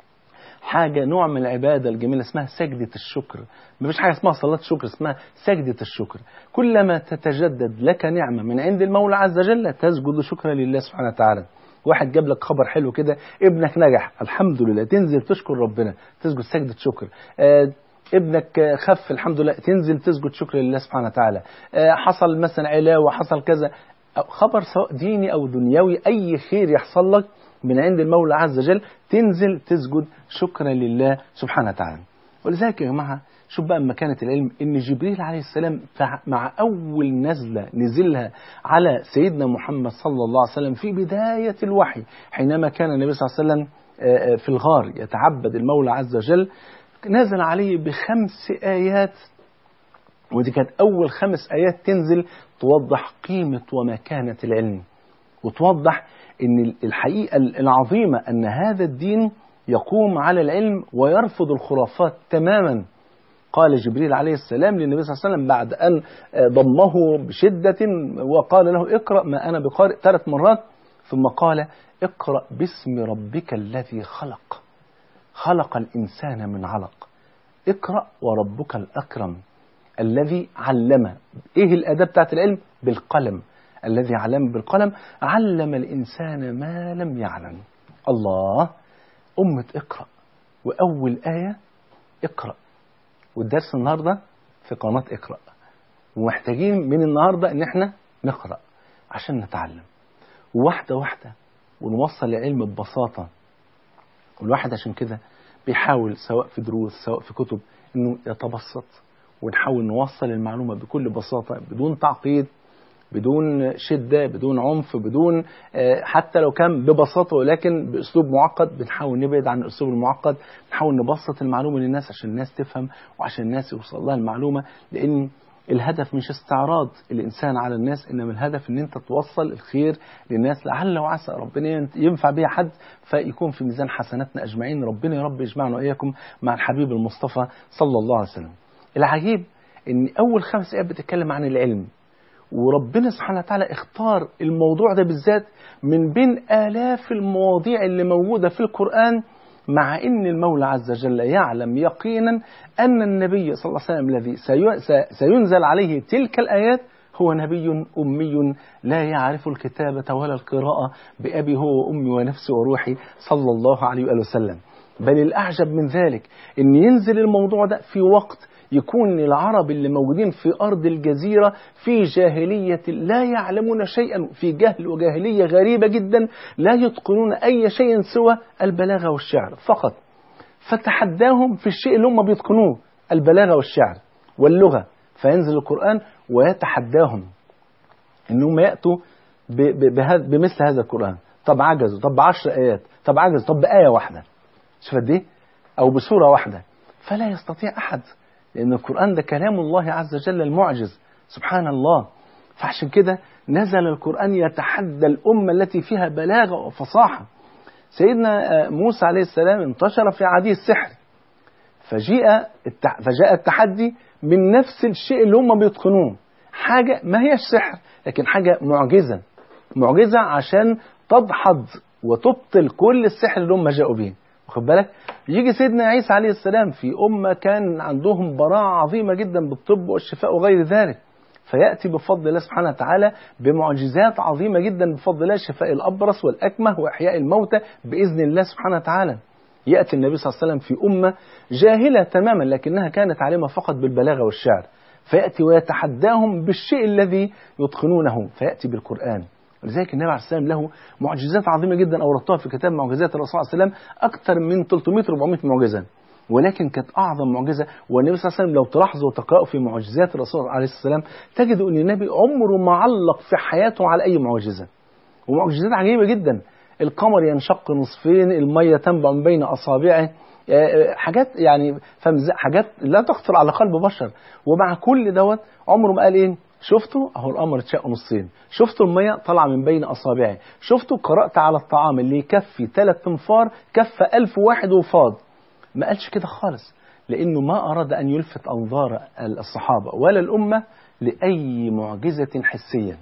حاجة نوع من العبادة الجميلة اسمها سجدة الشكر مفيش حاجة اسمها صلاة شكر اسمها سجدة الشكر كلما تتجدد لك نعمة من عند المولى عز وجل تسجد شكرا لله سبحانه وتعالى واحد جاب لك خبر حلو كده ابنك نجح الحمد لله تنزل تشكر ربنا تسجد سجدة شكر آه ابنك خف الحمد لله تنزل تسجد شكر لله سبحانه وتعالى آه حصل مثلا علاوة حصل كذا خبر سواء ديني أو دنيوي أي خير يحصل لك من عند المولى عز وجل تنزل تسجد شكرا لله سبحانه وتعالى ولذلك يا جماعة شوف بقى مكانة العلم ان جبريل عليه السلام مع اول نزلة نزلها على سيدنا محمد صلى الله عليه وسلم في بداية الوحي حينما كان النبي صلى الله عليه وسلم في الغار يتعبد المولى عز وجل نزل عليه بخمس آيات ودي كانت أول خمس آيات تنزل توضح قيمة ومكانة العلم وتوضح ان الحقيقة العظيمة ان هذا الدين يقوم على العلم ويرفض الخرافات تماما قال جبريل عليه السلام للنبي صلى الله عليه وسلم بعد أن ضمه بشدة وقال له اقرأ ما أنا بقارئ ثلاث مرات ثم قال اقرأ باسم ربك الذي خلق خلق الإنسان من علق اقرأ وربك الأكرم الذي علم إيه الأداة بتاعت العلم بالقلم الذي علم بالقلم علم الإنسان ما لم يعلم الله أمة اقرأ وأول آية اقرأ والدرس النهاردة في قناة اقرأ ومحتاجين من النهاردة ان احنا نقرأ عشان نتعلم واحدة واحدة ونوصل العلم ببساطة والواحد عشان كده بيحاول سواء في دروس سواء في كتب انه يتبسط ونحاول نوصل المعلومة بكل بساطة بدون تعقيد بدون شدة بدون عنف بدون حتى لو كان ببساطة ولكن بأسلوب معقد بنحاول نبعد عن الأسلوب المعقد نحاول نبسط المعلومة للناس عشان الناس تفهم وعشان الناس يوصل لها المعلومة لأن الهدف مش استعراض الإنسان على الناس إنما الهدف إن أنت توصل الخير للناس لعل وعسى ربنا ينفع بيها حد فيكون في ميزان حسناتنا أجمعين ربنا يا رب يجمعنا وإياكم مع الحبيب المصطفى صلى الله عليه وسلم العجيب إن أول خمس آيات بتتكلم عن العلم وربنا سبحانه وتعالى اختار الموضوع ده بالذات من بين آلاف المواضيع اللي موجودة في القرآن مع أن المولى عز وجل يعلم يقينا أن النبي صلى الله عليه وسلم الذي سينزل عليه تلك الآيات هو نبي أمي لا يعرف الكتابة ولا القراءة بأبي هو وأمي ونفسي وروحي صلى الله عليه وآله وسلم بل الأعجب من ذلك أن ينزل الموضوع ده في وقت يكون العرب اللي موجودين في أرض الجزيرة في جاهلية لا يعلمون شيئا في جهل وجاهلية غريبة جدا لا يتقنون أي شيء سوى البلاغة والشعر فقط فتحداهم في الشيء اللي هم بيتقنوه البلاغة والشعر واللغة فينزل القرآن ويتحداهم انهم يأتوا بمثل هذا القرآن طب عجزوا طب بعشر آيات طب عجزوا طب بآية واحدة شوف قد ايه أو بسورة واحدة فلا يستطيع أحد لأن القرآن ده كلام الله عز وجل المعجز سبحان الله فعشان كده نزل القرآن يتحدى الأمة التي فيها بلاغة وفصاحة سيدنا موسى عليه السلام انتشر في عدي السحر فجاء فجاء التحدي من نفس الشيء اللي هم بيتقنوه حاجة ما هي السحر لكن حاجة معجزة معجزة عشان تدحض وتبطل كل السحر اللي هم جاءوا به واخد بالك يجي سيدنا عيسى عليه السلام في أمة كان عندهم براعة عظيمة جدا بالطب والشفاء وغير ذلك فيأتي بفضل الله سبحانه وتعالى بمعجزات عظيمة جدا بفضل الله شفاء الأبرص والأكمه وإحياء الموتى بإذن الله سبحانه وتعالى يأتي النبي صلى الله عليه وسلم في أمة جاهلة تماما لكنها كانت عالمة فقط بالبلاغة والشعر فيأتي ويتحداهم بالشيء الذي يتقنونه فيأتي بالقرآن ولذلك النبي عليه السلام له معجزات عظيمة جدا أوردتها في كتاب معجزات الرسول عليه السلام أكثر من 300 400 معجزة ولكن كانت أعظم معجزة والنبي صلى الله عليه وسلم لو تلاحظوا وتقرأوا في معجزات الرسول عليه السلام تجدوا أن النبي عمره ما علق في حياته على أي معجزة ومعجزات عجيبة جدا القمر ينشق نصفين المية تنبع من بين أصابعه حاجات يعني حاجات لا تخطر على قلب بشر ومع كل دوت عمره ما قال ايه شفتوا اهو القمر اتشق نصين شفتوا المية طالعة من بين أصابعي شفتوا قرأت على الطعام اللي يكفي ثلاث تنفار كف ألف واحد وفاض ما قالش كده خالص لأنه ما أراد أن يلفت أنظار الصحابة ولا الأمة لأي معجزة حسية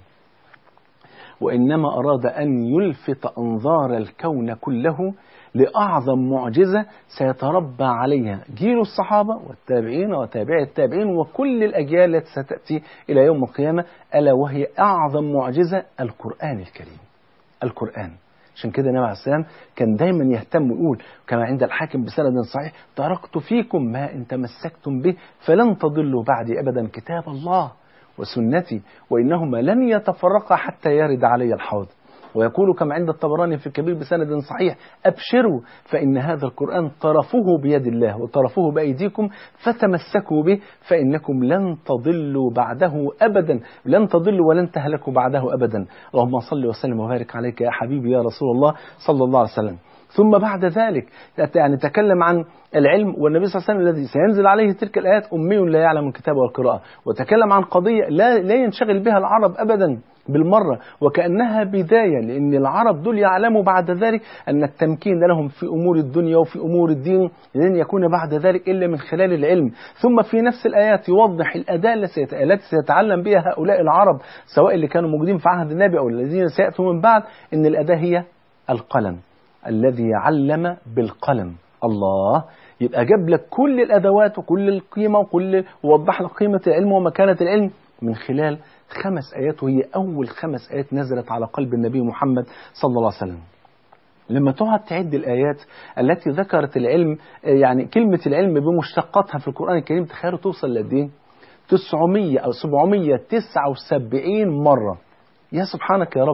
وإنما أراد أن يلفت أنظار الكون كله لأعظم معجزة سيتربى عليها جيل الصحابة والتابعين وتابعي التابعين وكل الأجيال التي ستأتي إلى يوم القيامة ألا وهي أعظم معجزة القرآن الكريم القرآن عشان كده النبي عليه السلام كان دايما يهتم ويقول كما عند الحاكم بسند صحيح تركت فيكم ما إن تمسكتم به فلن تضلوا بعدي أبدا كتاب الله وسنتي وإنهما لن يتفرقا حتى يرد علي الحوض ويقول كما عند الطبراني في الكبير بسند صحيح أبشروا فإن هذا القرآن طرفه بيد الله وطرفه بأيديكم فتمسكوا به فإنكم لن تضلوا بعده أبدا لن تضلوا ولن تهلكوا بعده أبدا اللهم صل وسلم وبارك عليك يا حبيبي يا رسول الله صلى الله عليه وسلم ثم بعد ذلك يعني تكلم عن العلم والنبي صلى الله عليه وسلم الذي سينزل عليه تلك الآيات أمي لا يعلم الكتاب والقراءة وتكلم عن قضية لا, لا ينشغل بها العرب أبدا بالمرة وكأنها بداية لأن العرب دول يعلموا بعد ذلك أن التمكين لهم في أمور الدنيا وفي أمور الدين لن يكون بعد ذلك إلا من خلال العلم ثم في نفس الآيات يوضح الأداة التي سيتعلم بها هؤلاء العرب سواء اللي كانوا موجودين في عهد النبي أو الذين سيأتوا من بعد أن الأداة هي القلم الذي علم بالقلم الله يبقى جاب لك كل الأدوات وكل القيمة وكل ووضح لك قيمة العلم ومكانة العلم من خلال خمس آيات وهي أول خمس آيات نزلت على قلب النبي محمد صلى الله عليه وسلم لما تقعد تعد الآيات التي ذكرت العلم يعني كلمة العلم بمشتقاتها في القرآن الكريم تخيلوا توصل لقد ايه 900 أو 779 مرة يا سبحانك يا رب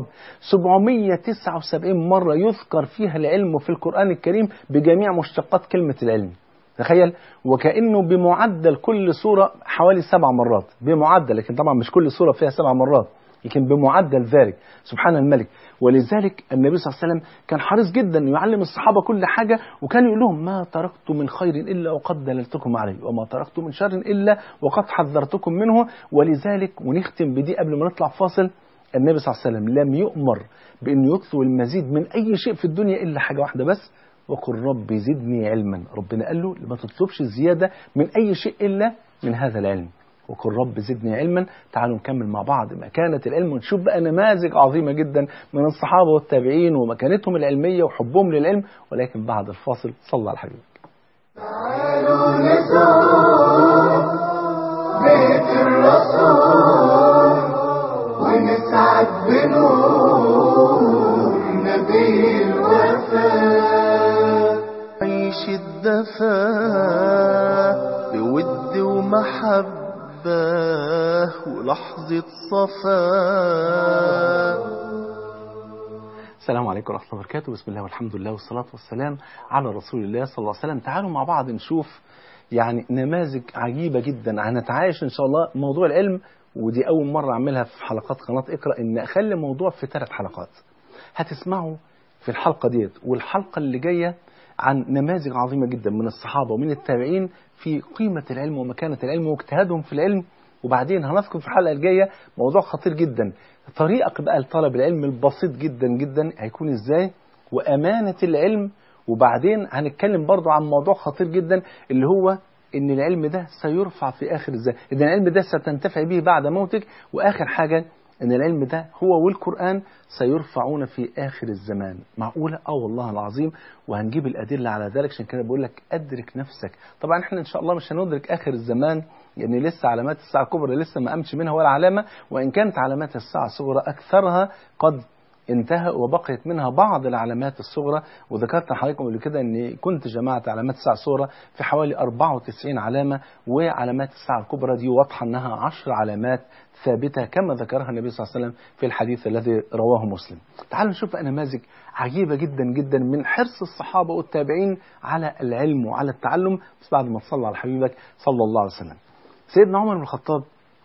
779 مرة يذكر فيها العلم في القرآن الكريم بجميع مشتقات كلمة العلم تخيل وكأنه بمعدل كل سورة حوالي سبع مرات بمعدل لكن طبعا مش كل سورة فيها سبع مرات لكن بمعدل ذلك سبحان الملك ولذلك النبي صلى الله عليه وسلم كان حريص جدا يعلم الصحابة كل حاجة وكان يقول لهم ما تركت من خير إلا وقد دللتكم عليه وما تركت من شر إلا وقد حذرتكم منه ولذلك ونختم بدي قبل ما نطلع فاصل النبي صلى الله عليه وسلم لم يؤمر بأن يطلب المزيد من أي شيء في الدنيا إلا حاجة واحدة بس وقل رب زدني علما ربنا قال له ما تطلبش زيادة من أي شيء إلا من هذا العلم وقل رب زدني علما تعالوا نكمل مع بعض مكانة العلم ونشوف بقى نماذج عظيمة جدا من الصحابة والتابعين ومكانتهم العلمية وحبهم للعلم ولكن بعد الفاصل صلى على حبيبك تعالوا نزور بيت الرسول ونسعد بنور نبي الوفاء عيش الدفا بود ومحبة ولحظة صفا السلام عليكم ورحمة الله وبركاته بسم الله والحمد لله والصلاة والسلام على رسول الله صلى الله عليه وسلم تعالوا مع بعض نشوف يعني نماذج عجيبة جدا هنتعايش إن شاء الله موضوع العلم ودي أول مرة أعملها في حلقات قناة اقرأ إن أخلي موضوع في ثلاث حلقات هتسمعوا في الحلقة ديت والحلقة اللي جاية عن نماذج عظيمة جدا من الصحابة ومن التابعين في قيمة العلم ومكانة العلم واجتهادهم في العلم وبعدين هنذكر في الحلقة الجاية موضوع خطير جدا طريقك بقى لطلب العلم البسيط جدا جدا هيكون ازاي وأمانة العلم وبعدين هنتكلم برضو عن موضوع خطير جدا اللي هو ان العلم ده سيرفع في اخر الزمان ان العلم ده ستنتفع به بعد موتك واخر حاجة ان العلم ده هو والقرآن سيرفعون في اخر الزمان معقولة اه والله العظيم وهنجيب الادلة على ذلك عشان كده بقول لك ادرك نفسك طبعا احنا ان شاء الله مش هندرك اخر الزمان يعني لسه علامات الساعة الكبرى لسه ما قامش منها ولا علامة وان كانت علامات الساعة الصغرى اكثرها قد انتهى وبقيت منها بعض العلامات الصغرى وذكرت لحضراتكم قبل كده اني كنت جمعت علامات الساعه الصغرى في حوالي 94 علامه وعلامات الساعه الكبرى دي واضحه انها 10 علامات ثابته كما ذكرها النبي صلى الله عليه وسلم في الحديث الذي رواه مسلم. تعالوا نشوف نماذج عجيبه جدا جدا من حرص الصحابه والتابعين على العلم وعلى التعلم بس بعد ما تصلى على حبيبك صلى الله عليه وسلم. سيدنا عمر بن الخطاب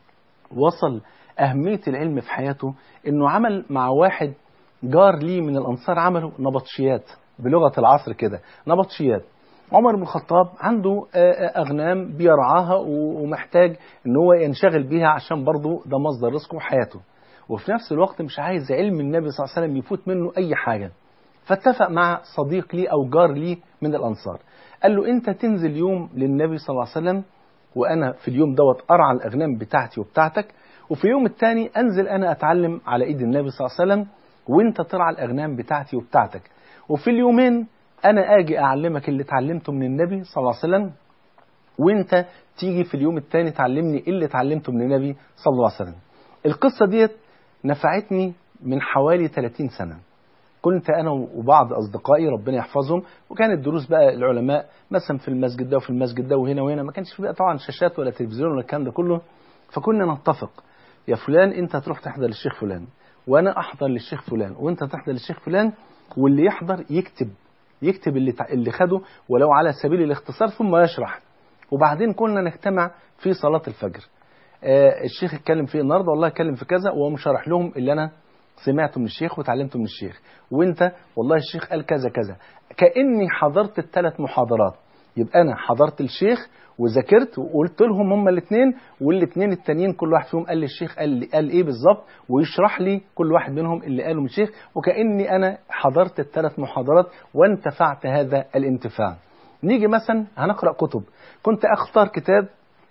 وصل أهمية العلم في حياته إنه عمل مع واحد جار ليه من الأنصار عملوا نبطشيات بلغة العصر كده نبطشيات عمر بن الخطاب عنده أغنام بيرعاها ومحتاج إن هو ينشغل بيها عشان برضه ده مصدر رزقه وحياته وفي نفس الوقت مش عايز علم النبي صلى الله عليه وسلم يفوت منه أي حاجة فاتفق مع صديق ليه أو جار ليه من الأنصار قال له أنت تنزل يوم للنبي صلى الله عليه وسلم وأنا في اليوم دوت أرعى الأغنام بتاعتي وبتاعتك وفي يوم الثاني انزل انا اتعلم على ايد النبي صلى الله عليه وسلم وانت ترعى الاغنام بتاعتي وبتاعتك وفي اليومين انا اجي اعلمك اللي اتعلمته من النبي صلى الله عليه وسلم وانت تيجي في اليوم الثاني تعلمني اللي اتعلمته من النبي صلى الله عليه وسلم القصه ديت نفعتني من حوالي 30 سنه كنت انا وبعض اصدقائي ربنا يحفظهم وكانت دروس بقى العلماء مثلا في المسجد ده وفي المسجد ده وهنا وهنا ما كانش في بقى طبعا شاشات ولا تلفزيون ولا الكلام ده كله فكنا نتفق يا فلان انت تروح تحضر للشيخ فلان وانا احضر للشيخ فلان وانت تحضر للشيخ فلان واللي يحضر يكتب يكتب اللي اللي خده ولو على سبيل الاختصار ثم يشرح وبعدين كنا نجتمع في صلاة الفجر آه الشيخ اتكلم فيه النهارده والله اتكلم في كذا وهو شرح لهم اللي انا سمعته من الشيخ وتعلمته من الشيخ وانت والله الشيخ قال كذا كذا كاني حضرت الثلاث محاضرات يبقى انا حضرت الشيخ وذاكرت وقلت لهم هما الاثنين والاثنين التانيين كل واحد فيهم قال لي الشيخ قال لي قال ايه بالظبط ويشرح لي كل واحد منهم اللي قاله من الشيخ وكاني انا حضرت الثلاث محاضرات وانتفعت هذا الانتفاع. نيجي مثلا هنقرا كتب كنت اختار كتاب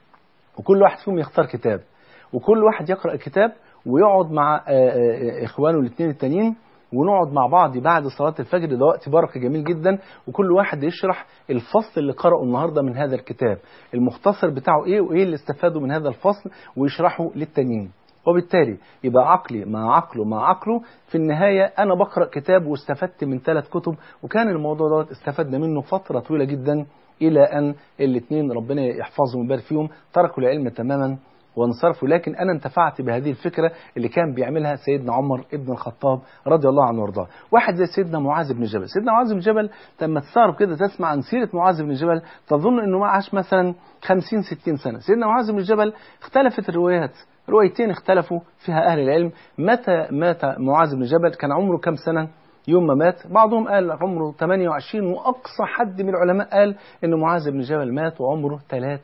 وكل واحد فيهم يختار كتاب وكل واحد يقرا كتاب ويقعد مع اخوانه الاثنين التانيين ونقعد مع بعض بعد صلاة الفجر ده وقت بركة جميل جدا وكل واحد يشرح الفصل اللي قرأه النهاردة من هذا الكتاب المختصر بتاعه ايه وايه اللي استفاده من هذا الفصل ويشرحه للتانيين وبالتالي يبقى عقلي مع عقله مع عقله في النهاية أنا بقرأ كتاب واستفدت من ثلاث كتب وكان الموضوع دوت استفدنا منه فترة طويلة جدا إلى أن الاثنين ربنا يحفظهم ويبارك فيهم تركوا العلم تماما وانصرفوا لكن انا انتفعت بهذه الفكره اللي كان بيعملها سيدنا عمر ابن الخطاب رضي الله عنه وارضاه واحد زي سيدنا معاذ بن جبل سيدنا معاذ بن جبل لما تستغرب كده تسمع عن سيره معاذ بن جبل تظن انه ما عاش مثلا 50 60 سنه سيدنا معاذ بن جبل اختلفت الروايات روايتين اختلفوا فيها اهل العلم متى مات معاذ بن جبل كان عمره كم سنه يوم ما مات بعضهم قال عمره 28 واقصى حد من العلماء قال ان معاذ بن جبل مات وعمره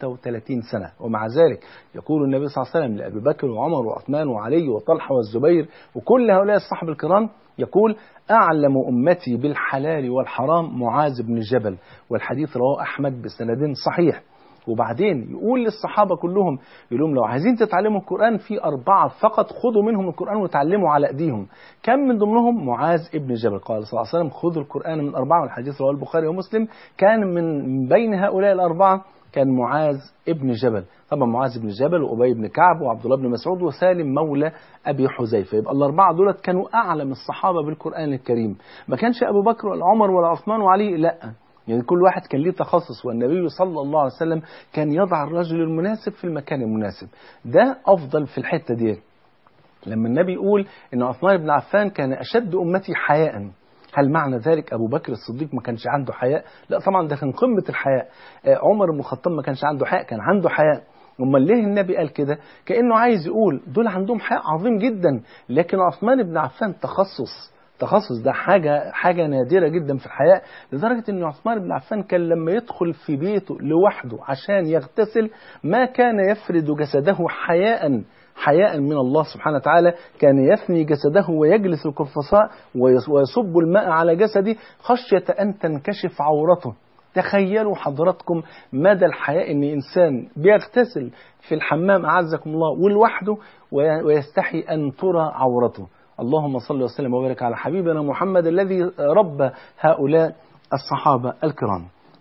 33 سنه ومع ذلك يقول النبي صلى الله عليه وسلم لابي بكر وعمر وعثمان وعلي وطلحه والزبير وكل هؤلاء الصحابه الكرام يقول اعلم امتي بالحلال والحرام معاذ بن جبل والحديث رواه احمد بسند صحيح وبعدين يقول للصحابة كلهم يقول لهم لو عايزين تتعلموا القرآن في أربعة فقط خذوا منهم القرآن وتعلموا على أيديهم كم من ضمنهم معاذ ابن جبل قال صلى الله عليه وسلم خذوا القرآن من أربعة والحديث رواه البخاري ومسلم كان من بين هؤلاء الأربعة كان معاذ ابن جبل طبعا معاذ بن جبل وأبي بن كعب وعبد الله بن مسعود وسالم مولى أبي حذيفة يبقى الأربعة دولت كانوا أعلم الصحابة بالقرآن الكريم ما كانش أبو بكر ولا عمر ولا عثمان وعلي لأ يعني كل واحد كان ليه تخصص والنبي صلى الله عليه وسلم كان يضع الرجل المناسب في المكان المناسب ده أفضل في الحتة دي لما النبي يقول ان عثمان بن عفان كان اشد امتي حياء هل معنى ذلك ابو بكر الصديق ما كانش عنده حياء لا طبعا ده كان قمه الحياء عمر بن الخطاب ما كانش عنده حياء كان عنده حياء امال ليه النبي قال كده كانه عايز يقول دول عندهم حياء عظيم جدا لكن عثمان بن عفان تخصص التخصص ده حاجة حاجة نادرة جدا في الحياة لدرجة ان عثمان بن عفان كان لما يدخل في بيته لوحده عشان يغتسل ما كان يفرد جسده حياء حياء من الله سبحانه وتعالى كان يثني جسده ويجلس القرفصاء ويصب الماء على جسده خشية أن تنكشف عورته تخيلوا حضراتكم مدى الحياء ان انسان بيغتسل في الحمام اعزكم الله ولوحده ويستحي ان ترى عورته اللهم صل وسلم وبارك على حبيبنا محمد الذي ربى هؤلاء الصحابة الكرام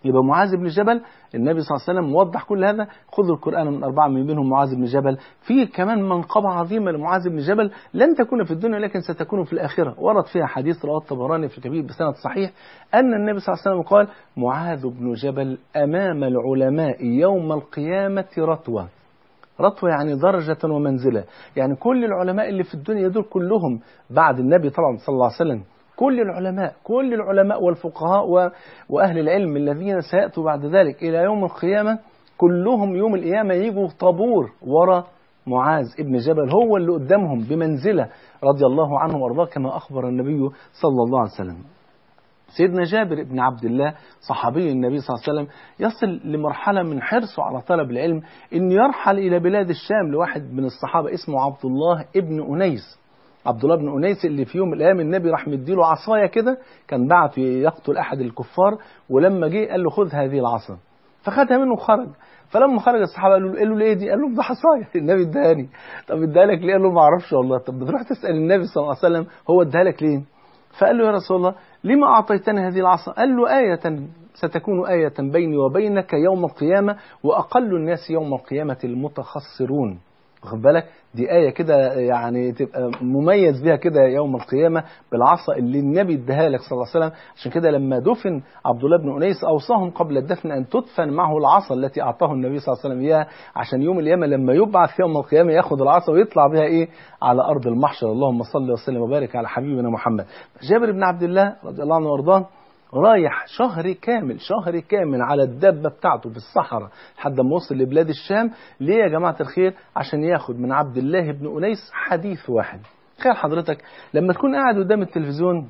يبقى معاذ بن جبل النبي صلى الله عليه وسلم وضح كل هذا خذوا القرآن من أربعة من بينهم معاذ بن جبل في كمان منقبة عظيمة لمعاذ بن جبل لن تكون في الدنيا لكن ستكون في الآخرة ورد فيها حديث رواه الطبراني في الكبير بسند صحيح أن النبي صلى الله عليه وسلم قال معاذ بن جبل أمام العلماء يوم القيامة رتوة رتوة يعني درجة ومنزلة يعني كل العلماء اللي في الدنيا دول كلهم بعد النبي طبعا صلى الله عليه وسلم كل العلماء كل العلماء والفقهاء و... وأهل العلم الذين سيأتوا بعد ذلك إلى يوم القيامة كلهم يوم القيامة يجوا طابور ورا معاذ ابن جبل هو اللي قدامهم بمنزلة رضي الله عنه وارضاه كما أخبر النبي صلى الله عليه وسلم سيدنا جابر بن عبد الله صحابي النبي صلى الله عليه وسلم يصل لمرحلة من حرصه على طلب العلم أن يرحل إلى بلاد الشام لواحد من الصحابة اسمه عبد الله ابن أنيس عبد الله بن أنيس اللي في يوم من الأيام النبي راح مديله عصاية كده كان بعت يقتل أحد الكفار ولما جه قال له خذ هذه العصا فخدها منه وخرج فلما خرج الصحابه قالوا له قالوا له ايه دي؟ قال لهم ده عصايه النبي اداني طب اداها لك ليه؟ قال له ما اعرفش والله طب بتروح تسال النبي صلى الله عليه وسلم هو اداها لك ليه؟ فقال له يا رسول الله لما اعطيتني هذه العصا؟ قال له آية ستكون آية بيني وبينك يوم القيامة وأقل الناس يوم القيامة المتخسرون واخد بالك دي آية كده يعني تبقى مميز بيها كده يوم القيامة بالعصا اللي النبي اداها لك صلى الله عليه وسلم عشان كده لما دفن عبد الله بن أنيس أوصاهم قبل الدفن أن تدفن معه العصا التي أعطاه النبي صلى الله عليه وسلم إياها عشان يوم القيامة لما يبعث يوم القيامة ياخد العصا ويطلع بها إيه على أرض المحشر اللهم صل وسلم وبارك على حبيبنا محمد جابر بن عبد الله رضي الله عنه وارضاه رايح شهر كامل شهر كامل على الدابة بتاعته في الصحراء لحد ما وصل لبلاد الشام ليه يا جماعة الخير عشان ياخد من عبد الله بن أنيس حديث واحد تخيل حضرتك لما تكون قاعد قدام التلفزيون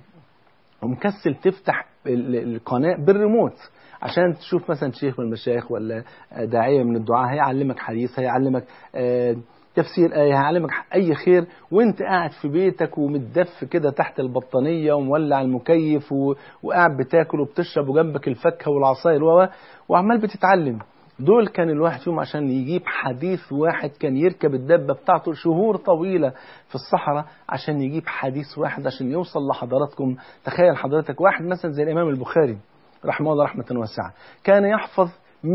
ومكسل تفتح القناة بالريموت عشان تشوف مثلا شيخ من المشايخ ولا داعية من الدعاء هيعلمك حديث هيعلمك آه تفسير آية هيعلمك أي خير وأنت قاعد في بيتك ومتدف كده تحت البطانية ومولع المكيف و... وقاعد بتاكل وبتشرب وجنبك الفاكهة والعصاير و... وعمال بتتعلم دول كان الواحد فيهم عشان يجيب حديث واحد كان يركب الدبة بتاعته شهور طويلة في الصحراء عشان يجيب حديث واحد عشان يوصل لحضراتكم تخيل حضرتك واحد مثلا زي الإمام البخاري رحمه الله رحمة واسعة كان يحفظ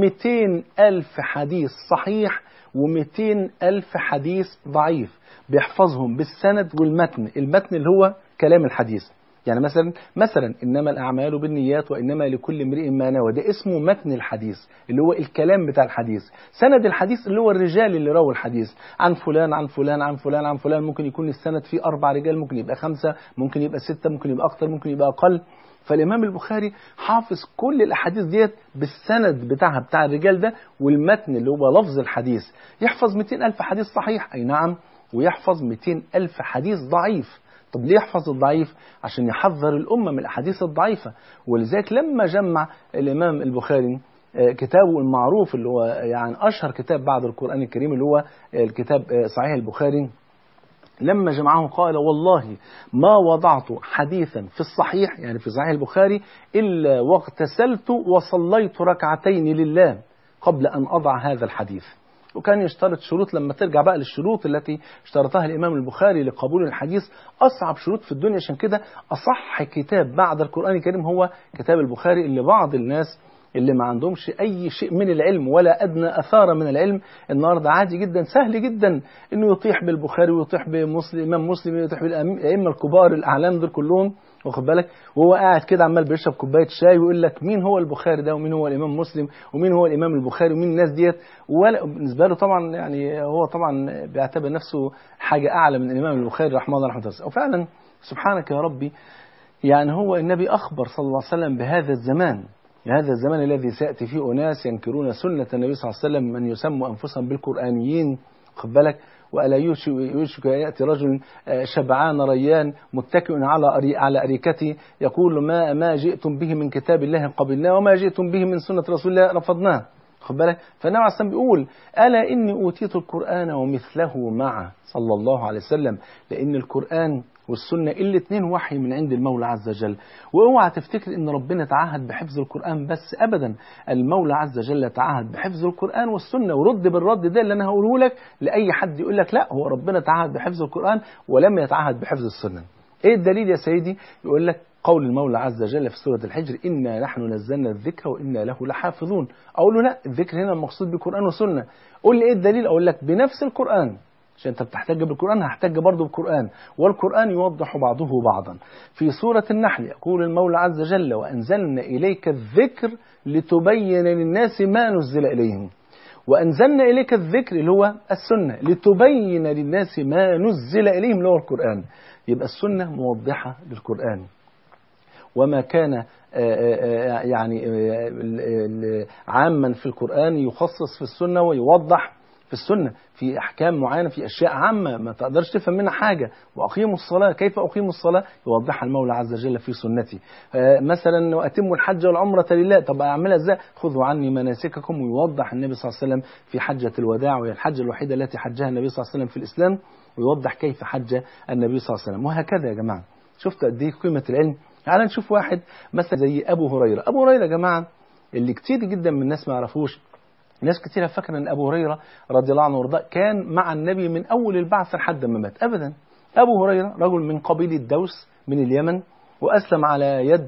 200 ألف حديث صحيح و200 ألف حديث ضعيف بيحفظهم بالسند والمتن المتن اللي هو كلام الحديث يعني مثلا مثلا انما الاعمال بالنيات وانما لكل امرئ ما نوى ده اسمه متن الحديث اللي هو الكلام بتاع الحديث سند الحديث اللي هو الرجال اللي رووا الحديث عن فلان عن فلان عن فلان عن فلان ممكن يكون السند فيه اربع رجال ممكن يبقى خمسه ممكن يبقى سته ممكن يبقى اكتر ممكن يبقى اقل فالإمام البخاري حافظ كل الأحاديث ديت بالسند بتاعها بتاع الرجال ده والمتن اللي هو لفظ الحديث يحفظ 200 ألف حديث صحيح أي نعم ويحفظ 200 ألف حديث ضعيف طب ليه يحفظ الضعيف عشان يحذر الأمة من الأحاديث الضعيفة ولذلك لما جمع الإمام البخاري كتابه المعروف اللي هو يعني أشهر كتاب بعد القرآن الكريم اللي هو الكتاب صحيح البخاري لما جمعه قال والله ما وضعت حديثا في الصحيح يعني في صحيح البخاري إلا واغتسلت وصليت ركعتين لله قبل أن أضع هذا الحديث وكان يشترط شروط لما ترجع بقى للشروط التي اشترطها الإمام البخاري لقبول الحديث أصعب شروط في الدنيا عشان كده أصح كتاب بعد القرآن الكريم هو كتاب البخاري اللي بعض الناس اللي ما عندهمش أي شيء من العلم ولا أدنى أثار من العلم النهاردة عادي جدا سهل جدا إنه يطيح بالبخاري ويطيح بمسلم إمام مسلم ويطيح بالأئمة الكبار الأعلام دول كلهم واخد بالك وهو قاعد كده عمال بيشرب كوبايه شاي ويقول لك مين هو البخاري ده ومين هو الامام مسلم ومين هو الامام البخاري ومين الناس ديت ولا بالنسبه له طبعا يعني هو طبعا بيعتبر نفسه حاجه اعلى من الامام البخاري رحمه الله رحمه الله وفعلا سبحانك يا ربي يعني هو النبي اخبر صلى الله عليه وسلم بهذا الزمان هذا الزمان الذي سيأتي فيه أناس ينكرون سنة النبي صلى الله عليه وسلم من يسموا أنفسهم بالقرآنيين خد بالك وألا يوشك يأتي رجل شبعان ريان متكئ على على أريكته يقول ما ما جئتم به من كتاب الله قبلناه وما جئتم به من سنة رسول الله رفضناه خد بالك فالنبي عليه الصلاة بيقول ألا إني أوتيت القرآن ومثله معه صلى الله عليه وسلم لأن القرآن والسنة الاثنين وحي من عند المولى عز وجل واوعى تفتكر ان ربنا تعهد بحفظ القرآن بس ابدا المولى عز وجل تعهد بحفظ القرآن والسنة ورد بالرد ده اللي انا هقوله لك لاي حد يقول لك لا هو ربنا تعهد بحفظ القرآن ولم يتعهد بحفظ السنة ايه الدليل يا سيدي يقول لك قول المولى عز وجل في سورة الحجر إنا نحن نزلنا الذكر وإنا له لحافظون أقول له لا الذكر هنا المقصود بقرآن وسنة قول لي إيه الدليل أقول لك بنفس القرآن عشان أنت بتحتج بالقرآن هحتج برضه بالقرآن والقرآن يوضح بعضه بعضا في سورة النحل يقول المولى عز وجل وأنزلنا إليك الذكر لتبين للناس ما نزل إليهم وأنزلنا إليك الذكر اللي هو السنة لتبين للناس ما نزل إليهم اللي هو القرآن يبقى السنة موضحة للقرآن وما كان يعني عاما في القرآن يخصص في السنة ويوضح في السنة في أحكام معينة في أشياء عامة ما تقدرش تفهم منها حاجة وأقيموا الصلاة كيف أقيم الصلاة يوضحها المولى عز وجل في سنتي مثلا وأتموا الحج والعمرة لله طب أعملها إزاي خذوا عني مناسككم ويوضح النبي صلى الله عليه وسلم في حجة الوداع وهي الحجة الوحيدة التي حجها النبي صلى الله عليه وسلم في الإسلام ويوضح كيف حج النبي صلى الله عليه وسلم وهكذا يا جماعة شفت قد ايه قيمة العلم تعال نشوف واحد مثلا زي أبو هريرة أبو هريرة يا جماعة اللي كتير جدا من الناس ما يعرفوش ناس كتير فاكره ان ابو هريره رضي الله عنه وارضاه كان مع النبي من اول البعث لحد ما مات ابدا ابو هريره رجل من قبيله دوس من اليمن واسلم على يد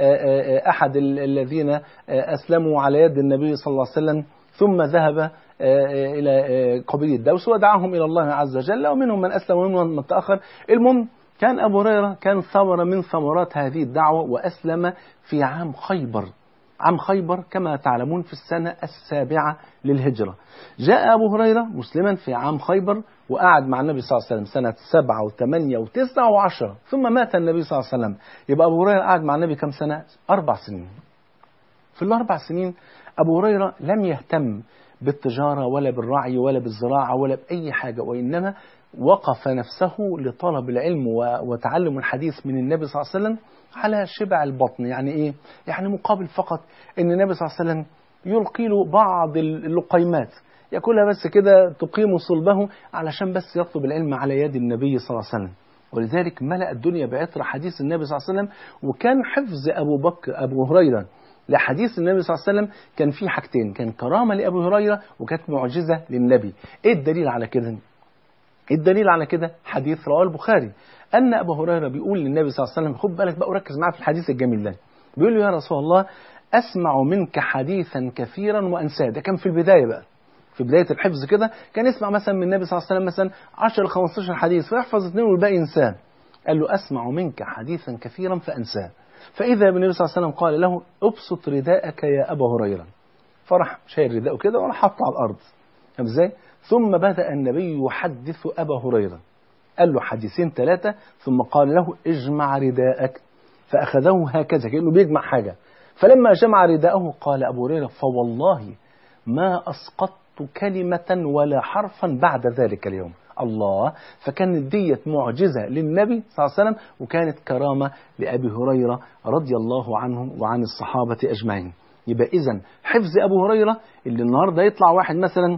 احد الذين اسلموا على يد النبي صلى الله عليه وسلم ثم ذهب الى قبيله دوس ودعاهم الى الله عز وجل ومنهم من اسلم ومنهم من تاخر المهم كان ابو هريره كان ثمره من ثمرات هذه الدعوه واسلم في عام خيبر عام خيبر كما تعلمون في السنة السابعة للهجرة جاء أبو هريرة مسلما في عام خيبر وقعد مع النبي صلى الله عليه وسلم سنة سبعة وثمانية وتسعة وعشرة ثم مات النبي صلى الله عليه وسلم يبقى أبو هريرة قعد مع النبي كم سنة أربع سنين في الأربع سنين أبو هريرة لم يهتم بالتجارة ولا بالرعي ولا بالزراعة ولا بأي حاجة وإنما وقف نفسه لطلب العلم وتعلم الحديث من النبي صلى الله عليه وسلم على شبع البطن يعني ايه يعني مقابل فقط ان النبي صلى الله عليه وسلم يلقي له بعض اللقيمات ياكلها بس كده تقيم صلبه علشان بس يطلب العلم على يد النبي صلى الله عليه وسلم ولذلك ملأ الدنيا بعطر حديث النبي صلى الله عليه وسلم وكان حفظ ابو بكر ابو هريره لحديث النبي صلى الله عليه وسلم كان فيه حاجتين كان كرامه لابو هريره وكانت معجزه للنبي ايه الدليل على كده الدليل على كده حديث رواه البخاري أن أبو هريرة بيقول للنبي صلى الله عليه وسلم خد بالك بقى وركز معاه في الحديث الجميل ده بيقول له يا رسول الله أسمع منك حديثا كثيرا وأنساه ده كان في البداية بقى في بداية الحفظ كده كان يسمع مثلا من النبي صلى الله عليه وسلم مثلا 10 15 حديث فيحفظ اثنين والباقي ينساه قال له أسمع منك حديثا كثيرا فأنساه فإذا بالنبي صلى الله عليه وسلم قال له ابسط رداءك يا أبا هريرة فرح شايل رداءه كده وراح حطه على الأرض فاهم ازاي؟ ثم بدأ النبي يحدث أبا هريرة قال له حديثين ثلاثة ثم قال له اجمع رداءك فأخذه هكذا كأنه بيجمع حاجة فلما جمع رداءه قال أبو هريرة فوالله ما أسقطت كلمة ولا حرفا بعد ذلك اليوم الله فكانت ديت معجزة للنبي صلى الله عليه وسلم وكانت كرامة لأبي هريرة رضي الله عنه وعن الصحابة أجمعين يبقى إذا حفظ أبو هريرة اللي النهاردة يطلع واحد مثلا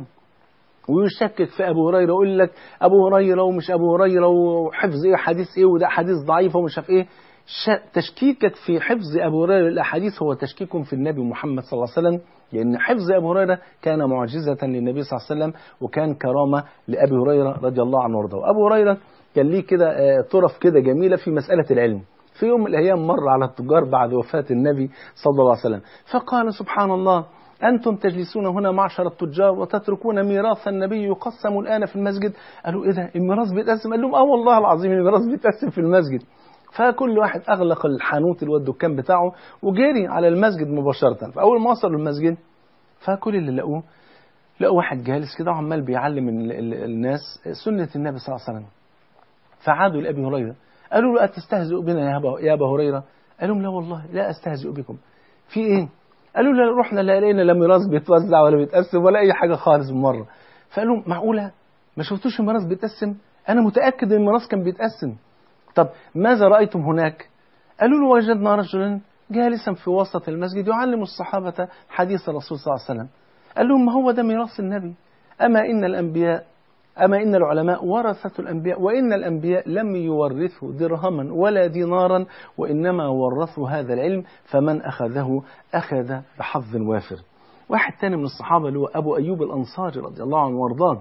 ويشكك في ابو هريره يقول لك ابو هريره ومش ابو هريره وحفظ ايه حديث ايه وده حديث ضعيف ومش عارف ايه تشكيكك في حفظ ابو هريره للاحاديث هو تشكيك في النبي محمد صلى الله عليه وسلم لان حفظ ابو هريره كان معجزه للنبي صلى الله عليه وسلم وكان كرامه لابي هريره رضي الله عنه وارضاه ابو هريره كان ليه كده طرف كده جميله في مساله العلم في يوم من الايام مر على التجار بعد وفاه النبي صلى الله عليه وسلم فقال سبحان الله أنتم تجلسون هنا معشر التجار وتتركون ميراث النبي يقسم الآن في المسجد قالوا إيه ده الميراث بيتقسم قال لهم آه والله العظيم الميراث بيتقسم في المسجد فكل واحد أغلق الحانوت اللي هو الدكان بتاعه وجري على المسجد مباشرة فأول ما وصلوا المسجد فكل اللي لقوه لقوا واحد جالس كده وعمال بيعلم الناس سنة النبي صلى الله عليه وسلم فعادوا لأبي هريرة قالوا له أتستهزئ بنا يا أبا هريرة قال لهم لا والله لا أستهزئ بكم في إيه قالوا له رحنا لا لقينا لا ميراث بيتوزع ولا بيتقسم ولا اي حاجه خالص بالمره فقالوا معقوله ما شفتوش الميراث بيتقسم انا متاكد ان الميراث كان بيتقسم طب ماذا رايتم هناك قالوا له وجدنا رجلا جالسا في وسط المسجد يعلم الصحابه حديث الرسول صلى الله عليه وسلم قال لهم ما هو ده ميراث النبي اما ان الانبياء أما إن العلماء ورثة الأنبياء وإن الأنبياء لم يورثوا درهما ولا دينارا وإنما ورثوا هذا العلم فمن أخذه أخذ بحظ وافر واحد تاني من الصحابة اللي هو أبو أيوب الأنصاري رضي الله عنه وارضاه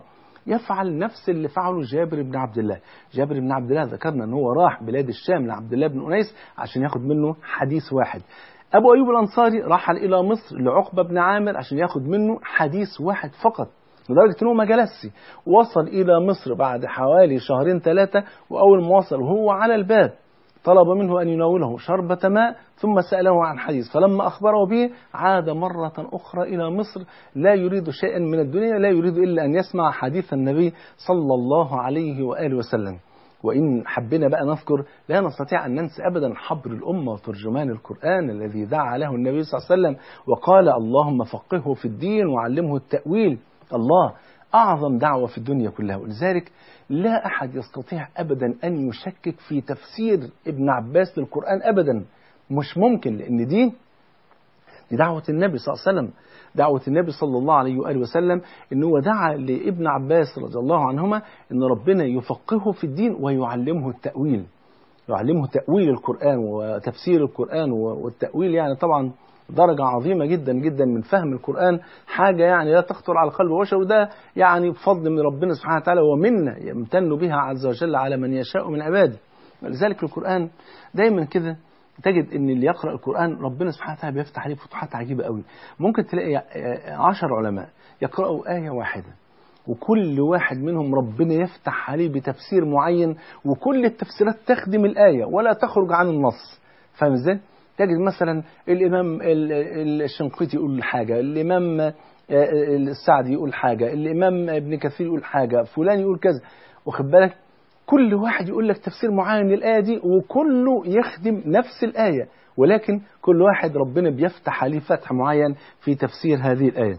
يفعل نفس اللي فعله جابر بن عبد الله جابر بن عبد الله ذكرنا ان هو راح بلاد الشام لعبد الله بن أنيس عشان ياخد منه حديث واحد أبو أيوب الأنصاري رحل إلى مصر لعقبة بن عامر عشان ياخد منه حديث واحد فقط لدرجة إن هو ما جلسش وصل إلى مصر بعد حوالي شهرين ثلاثة وأول ما وصل وهو على الباب طلب منه أن يناوله شربة ماء ثم سأله عن حديث فلما أخبره به عاد مرة أخرى إلى مصر لا يريد شيئا من الدنيا لا يريد إلا أن يسمع حديث النبي صلى الله عليه وآله وسلم وإن حبينا بقى نذكر لا نستطيع أن ننسى أبدا حبر الأمة وترجمان القرآن الذي دعا له النبي صلى الله عليه وسلم وقال اللهم فقهه في الدين وعلمه التأويل الله أعظم دعوة في الدنيا كلها ولذلك لا أحد يستطيع أبدا أن يشكك في تفسير ابن عباس للقرآن أبدا مش ممكن لأن دي دي دعوة النبي صلى الله عليه وسلم دعوة النبي صلى الله عليه وآله وسلم إن هو دعا لابن عباس رضي الله عنهما إن ربنا يفقهه في الدين ويعلمه التأويل يعلمه تأويل القرآن وتفسير القرآن والتأويل يعني طبعا درجة عظيمة جدا جدا من فهم القرآن حاجة يعني لا تخطر على قلب بشر وده يعني بفضل من ربنا سبحانه وتعالى ومنا يمتن بها عز وجل على من يشاء من عباده ولذلك القرآن دايما كده تجد ان اللي يقرأ القرآن ربنا سبحانه وتعالى بيفتح عليه فتوحات عجيبة قوي ممكن تلاقي عشر علماء يقرأوا آية واحدة وكل واحد منهم ربنا يفتح عليه بتفسير معين وكل التفسيرات تخدم الآية ولا تخرج عن النص فاهم ازاي؟ تجد مثلا الإمام الشنقيطي يقول حاجة الإمام السعدي يقول حاجة الإمام ابن كثير يقول حاجة فلان يقول كذا واخد بالك كل واحد يقول لك تفسير معين للآية دي وكله يخدم نفس الآية ولكن كل واحد ربنا بيفتح عليه فتح معين في تفسير هذه الآية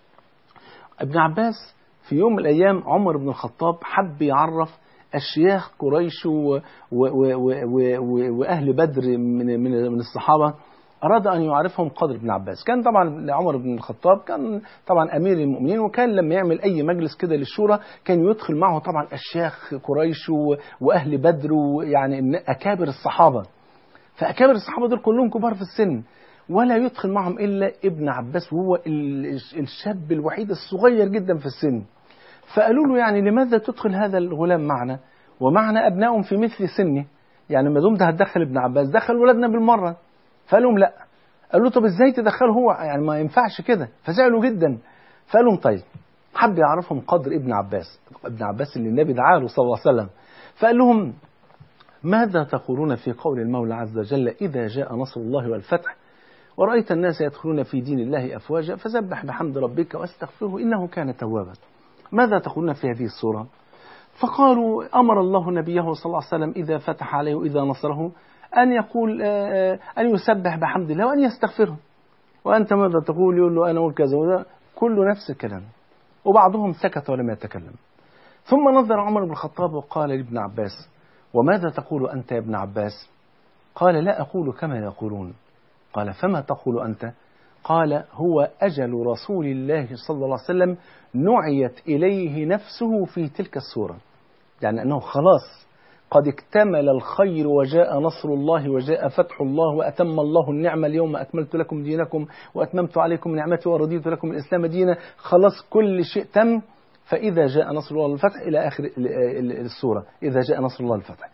ابن عباس في يوم من الأيام عمر بن الخطاب حب يعرف أشياخ قريش و و و و و وأهل بدر من, من, من الصحابة أراد أن يعرفهم قدر ابن عباس كان طبعا عمر بن الخطاب كان طبعا أمير المؤمنين وكان لما يعمل أي مجلس كده للشورى كان يدخل معه طبعا أشياخ قريش وأهل بدر ويعني أكابر الصحابة فأكابر الصحابة دول كلهم كبار في السن ولا يدخل معهم إلا ابن عباس وهو الشاب الوحيد الصغير جدا في السن فقالوا له يعني لماذا تدخل هذا الغلام معنا ومعنا أبناء في مثل سنه يعني ما دمت هتدخل ابن عباس دخل ولدنا بالمرة فقال لهم لا قالوا له طب ازاي تدخله هو يعني ما ينفعش كده فزعلوا جدا فقال لهم طيب حب يعرفهم قدر ابن عباس ابن عباس اللي النبي دعاه له صلى الله عليه وسلم فقال لهم ماذا تقولون في قول المولى عز وجل إذا جاء نصر الله والفتح ورأيت الناس يدخلون في دين الله أفواجا فسبح بحمد ربك واستغفره إنه كان توابا ماذا تقولون في هذه الصورة فقالوا أمر الله نبيه صلى الله عليه وسلم إذا فتح عليه وإذا نصره أن يقول أن يسبح بحمد الله وأن يستغفره وأنت ماذا تقول يقول له أنا أقول كذا وده كله نفس الكلام وبعضهم سكت ولم يتكلم ثم نظر عمر بن الخطاب وقال لابن عباس وماذا تقول أنت يا ابن عباس قال لا أقول كما يقولون قال فما تقول أنت قال هو أجل رسول الله صلى الله عليه وسلم نعيت إليه نفسه في تلك السورة يعني أنه خلاص قد اكتمل الخير وجاء نصر الله وجاء فتح الله وأتم الله النعمة اليوم أكملت لكم دينكم وأتممت عليكم نعمتي ورضيت لكم الإسلام دينا خلاص كل شيء تم فإذا جاء نصر الله الفتح إلى آخر السورة إذا جاء نصر الله الفتح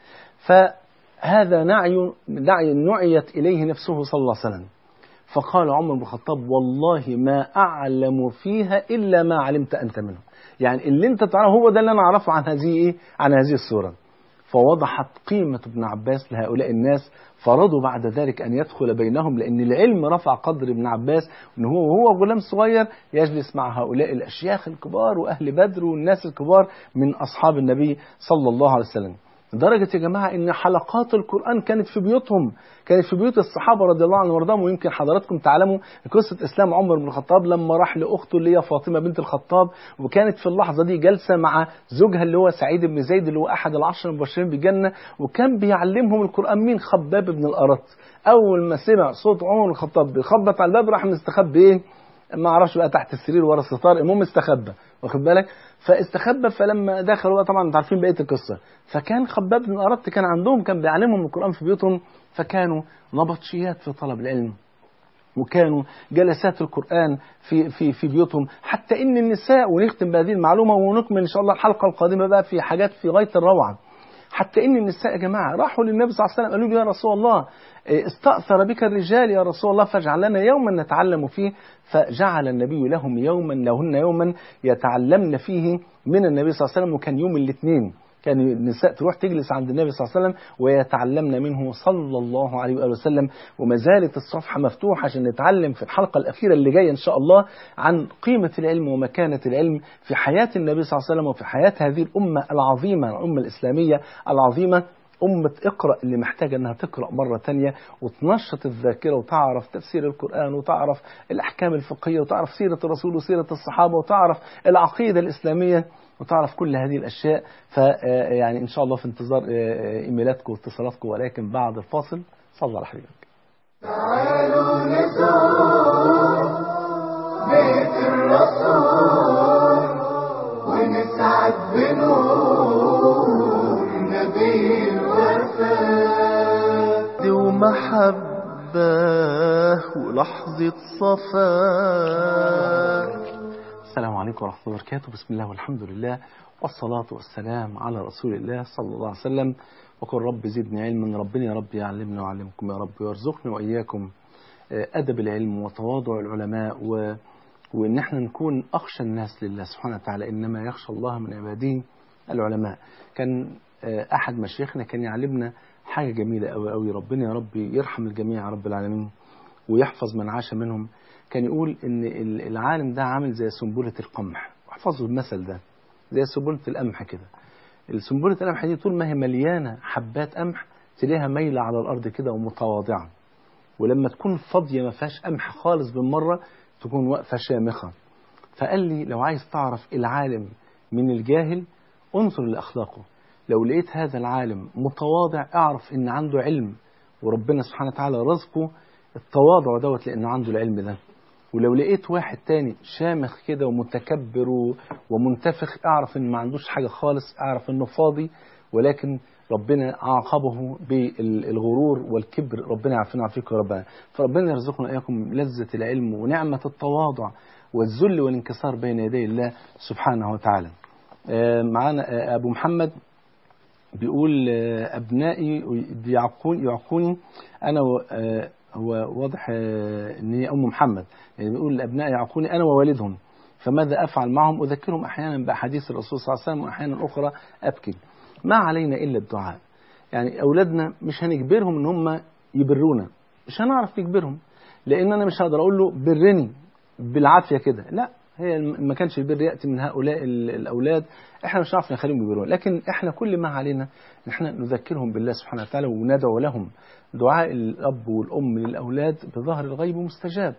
فهذا نعي, نعي نعيت إليه نفسه صلى الله عليه وسلم فقال عمر بن الخطاب والله ما أعلم فيها إلا ما علمت أنت منه يعني اللي انت تعرفه هو ده اللي أنا أعرفه عن هذه إيه؟ عن هذه السورة فوضحت قيمة ابن عباس لهؤلاء الناس فرضوا بعد ذلك أن يدخل بينهم لأن العلم رفع قدر ابن عباس أنه هو وهو غلام صغير يجلس مع هؤلاء الأشياخ الكبار وأهل بدر والناس الكبار من أصحاب النبي صلى الله عليه وسلم لدرجة يا جماعة إن حلقات القرآن كانت في بيوتهم كانت في بيوت الصحابة رضي الله عنهم وارضاهم ويمكن حضراتكم تعلموا قصة إسلام عمر بن الخطاب لما راح لأخته اللي هي فاطمة بنت الخطاب وكانت في اللحظة دي جالسة مع زوجها اللي هو سعيد بن زيد اللي هو أحد العشر المبشرين بالجنة وكان بيعلمهم القرآن مين خباب بن الأرط أول ما سمع صوت عمر بن الخطاب بيخبط على الباب راح مستخبي إيه ما اعرفش بقى تحت السرير ورا الستار المهم استخبى واخد بالك فاستخبى فلما دخلوا بقى طبعا انتوا عارفين بقيه القصه فكان خباب بن اردت كان عندهم كان بيعلمهم القران في بيوتهم فكانوا نبطشيات في طلب العلم وكانوا جلسات القرآن في في في بيوتهم حتى ان النساء ونختم بهذه المعلومه ونكمل ان شاء الله الحلقه القادمه بقى في حاجات في غايه الروعه حتى ان النساء يا جماعه راحوا للنبي صلى الله عليه وسلم قالوا له يا رسول الله إيه، استأثر بك الرجال يا رسول الله فاجعل لنا يوما نتعلم فيه فجعل النبي لهم يوما لهن يوما يتعلمن فيه من النبي صلى الله عليه وسلم وكان يوم الاثنين كان النساء تروح تجلس عند النبي صلى الله عليه وسلم ويتعلمن منه صلى الله عليه وآله وسلم وما زالت الصفحة مفتوحة عشان نتعلم في الحلقة الأخيرة اللي جاية إن شاء الله عن قيمة العلم ومكانة العلم في حياة النبي صلى الله عليه وسلم وفي حياة هذه الأمة العظيمة الأمة الإسلامية العظيمة أمة اقرأ اللي محتاجة أنها تقرأ مرة تانية وتنشط الذاكرة وتعرف تفسير القرآن وتعرف الأحكام الفقهية وتعرف سيرة الرسول وسيرة الصحابة وتعرف العقيدة الإسلامية وتعرف كل هذه الأشياء فيعني إن شاء الله في انتظار آه، إيميلاتكم واتصالاتكم ولكن بعد الفاصل صلى على حبيبك تعالوا نزور بيت الرسول ونسعد بنور نبي الوفاء دي ومحبة ولحظة صفاء السلام عليكم ورحمة الله وبركاته بسم الله والحمد لله والصلاة والسلام على رسول الله صلى الله عليه وسلم وقل رب زدني علما ربنا يا رب يعلمنا ويعلمكم يا رب ويرزقنا وإياكم آه، أدب العلم وتواضع العلماء و... وإن احنا نكون أخشى الناس لله سبحانه وتعالى إنما يخشى الله من عباده العلماء كان آه، أحد مشايخنا كان يعلمنا حاجة جميلة أوي أوي ربنا يا رب يرحم الجميع يا رب العالمين ويحفظ من عاش منهم كان يقول ان ال- العالم ده عامل زي سنبلة القمح واحفظوا المثل ده زي سنبلة القمح كده السنبلة القمح دي طول ما هي مليانة حبات قمح تلاقيها مايلة على الأرض كده ومتواضعة ولما تكون فاضية ما فيهاش قمح خالص بالمرة تكون واقفة شامخة فقال لي لو عايز تعرف العالم من الجاهل انظر لأخلاقه لو لقيت هذا العالم متواضع اعرف ان عنده علم وربنا سبحانه وتعالى رزقه التواضع دوت لانه عنده العلم ده ولو لقيت واحد تاني شامخ كده ومتكبر و- ومنتفخ اعرف ان ما عندوش حاجة خالص اعرف انه فاضي ولكن ربنا عاقبه بالغرور والكبر ربنا يعافينا ويعافيكم يا رب فربنا يرزقنا اياكم لذة العلم ونعمة التواضع والذل والانكسار بين يدي الله سبحانه وتعالى آه، معانا آه، ابو محمد بيقول آه، ابنائي يعقون يعقوني انا و- آه، هو واضح آه، ان هي ام محمد يعني بيقول ابنائي يعقوني انا ووالدهم فماذا افعل معهم اذكرهم احيانا باحاديث الرسول صلى الله عليه وسلم واحيانا اخرى ابكي ما علينا الا الدعاء يعني اولادنا مش هنجبرهم ان هم يبرونا مش هنعرف نجبرهم لان انا مش هقدر اقول له برني بالعافيه كده لا هي ما كانش البر ياتي من هؤلاء ال- الاولاد احنا مش هنعرف نخليهم يبرونا لكن احنا كل ما علينا ان احنا نذكرهم بالله سبحانه وتعالى وندعو لهم دعاء الاب والام للاولاد بظهر الغيب مستجاب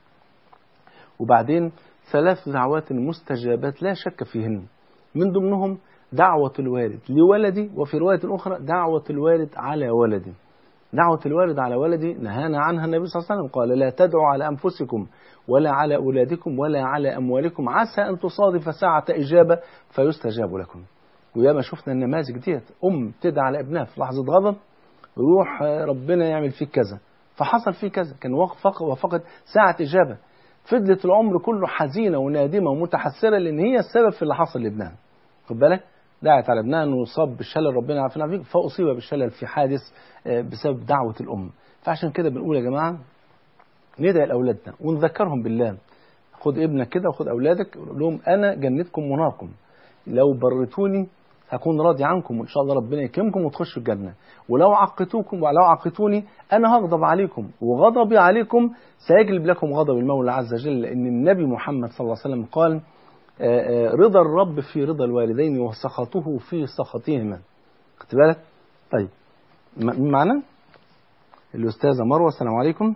وبعدين ثلاث دعوات مستجابات لا شك فيهن من ضمنهم دعوة الوالد لولدي وفي رواية أخرى دعوة الوالد على ولدي دعوة الوالد على ولدي نهانا عنها النبي صلى الله عليه وسلم قال لا تدعوا على أنفسكم ولا على أولادكم ولا على أموالكم عسى أن تصادف ساعة إجابة فيستجاب لكم وياما شفنا النماذج ديت أم تدعى على ابنها في لحظة غضب ويروح آه، ربنا يعمل فيك كذا فحصل فيه كذا كان وفق وفقد ساعة إجابة فضلت العمر كله حزينة ونادمة ومتحسرة لأن هي السبب في اللي حصل لابنها خد بالك دعت على ابنها انه يصاب بالشلل ربنا يعافينا فيك فاصيب بالشلل في حادث آه، بسبب دعوه الام فعشان كده بنقول يا جماعه ندعي لاولادنا ونذكرهم بالله خد ابنك كده وخد اولادك وقول لهم انا جنتكم مناركم لو برتوني هكون راضي عنكم وان شاء الله ربنا يكرمكم وتخشوا الجنه ولو عقتوكم ولو عقتوني انا هغضب عليكم وغضبي عليكم سيجلب لكم غضب المولى عز وجل لان النبي محمد صلى الله عليه وسلم قال آه، آه، رضا الرب في رضا الوالدين وسخطه في سخطهما خدت بالك طيب م- مين معنا الاستاذه مروه السلام عليكم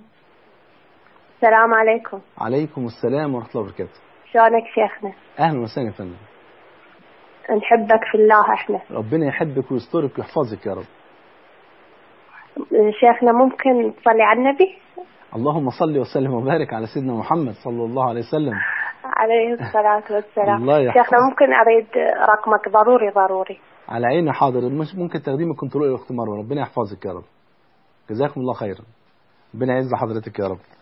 السلام عليكم عليكم السلام ورحمه الله وبركاته شلونك شيخنا اهلا وسهلا يا فندم نحبك في الله احنا ربنا يحبك ويسترك ويحفظك يا رب شيخنا ممكن تصلي على النبي اللهم صل وسلم وبارك على سيدنا محمد صلى الله عليه وسلم عليه الصلاة والسلام الله يحفظك. شيخنا ممكن أريد رقمك ضروري ضروري على عيني حاضر مش ممكن تاخديه من كنترول الاختمار ربنا يحفظك يا رب جزاكم الله خيرا ربنا يعز حضرتك يا رب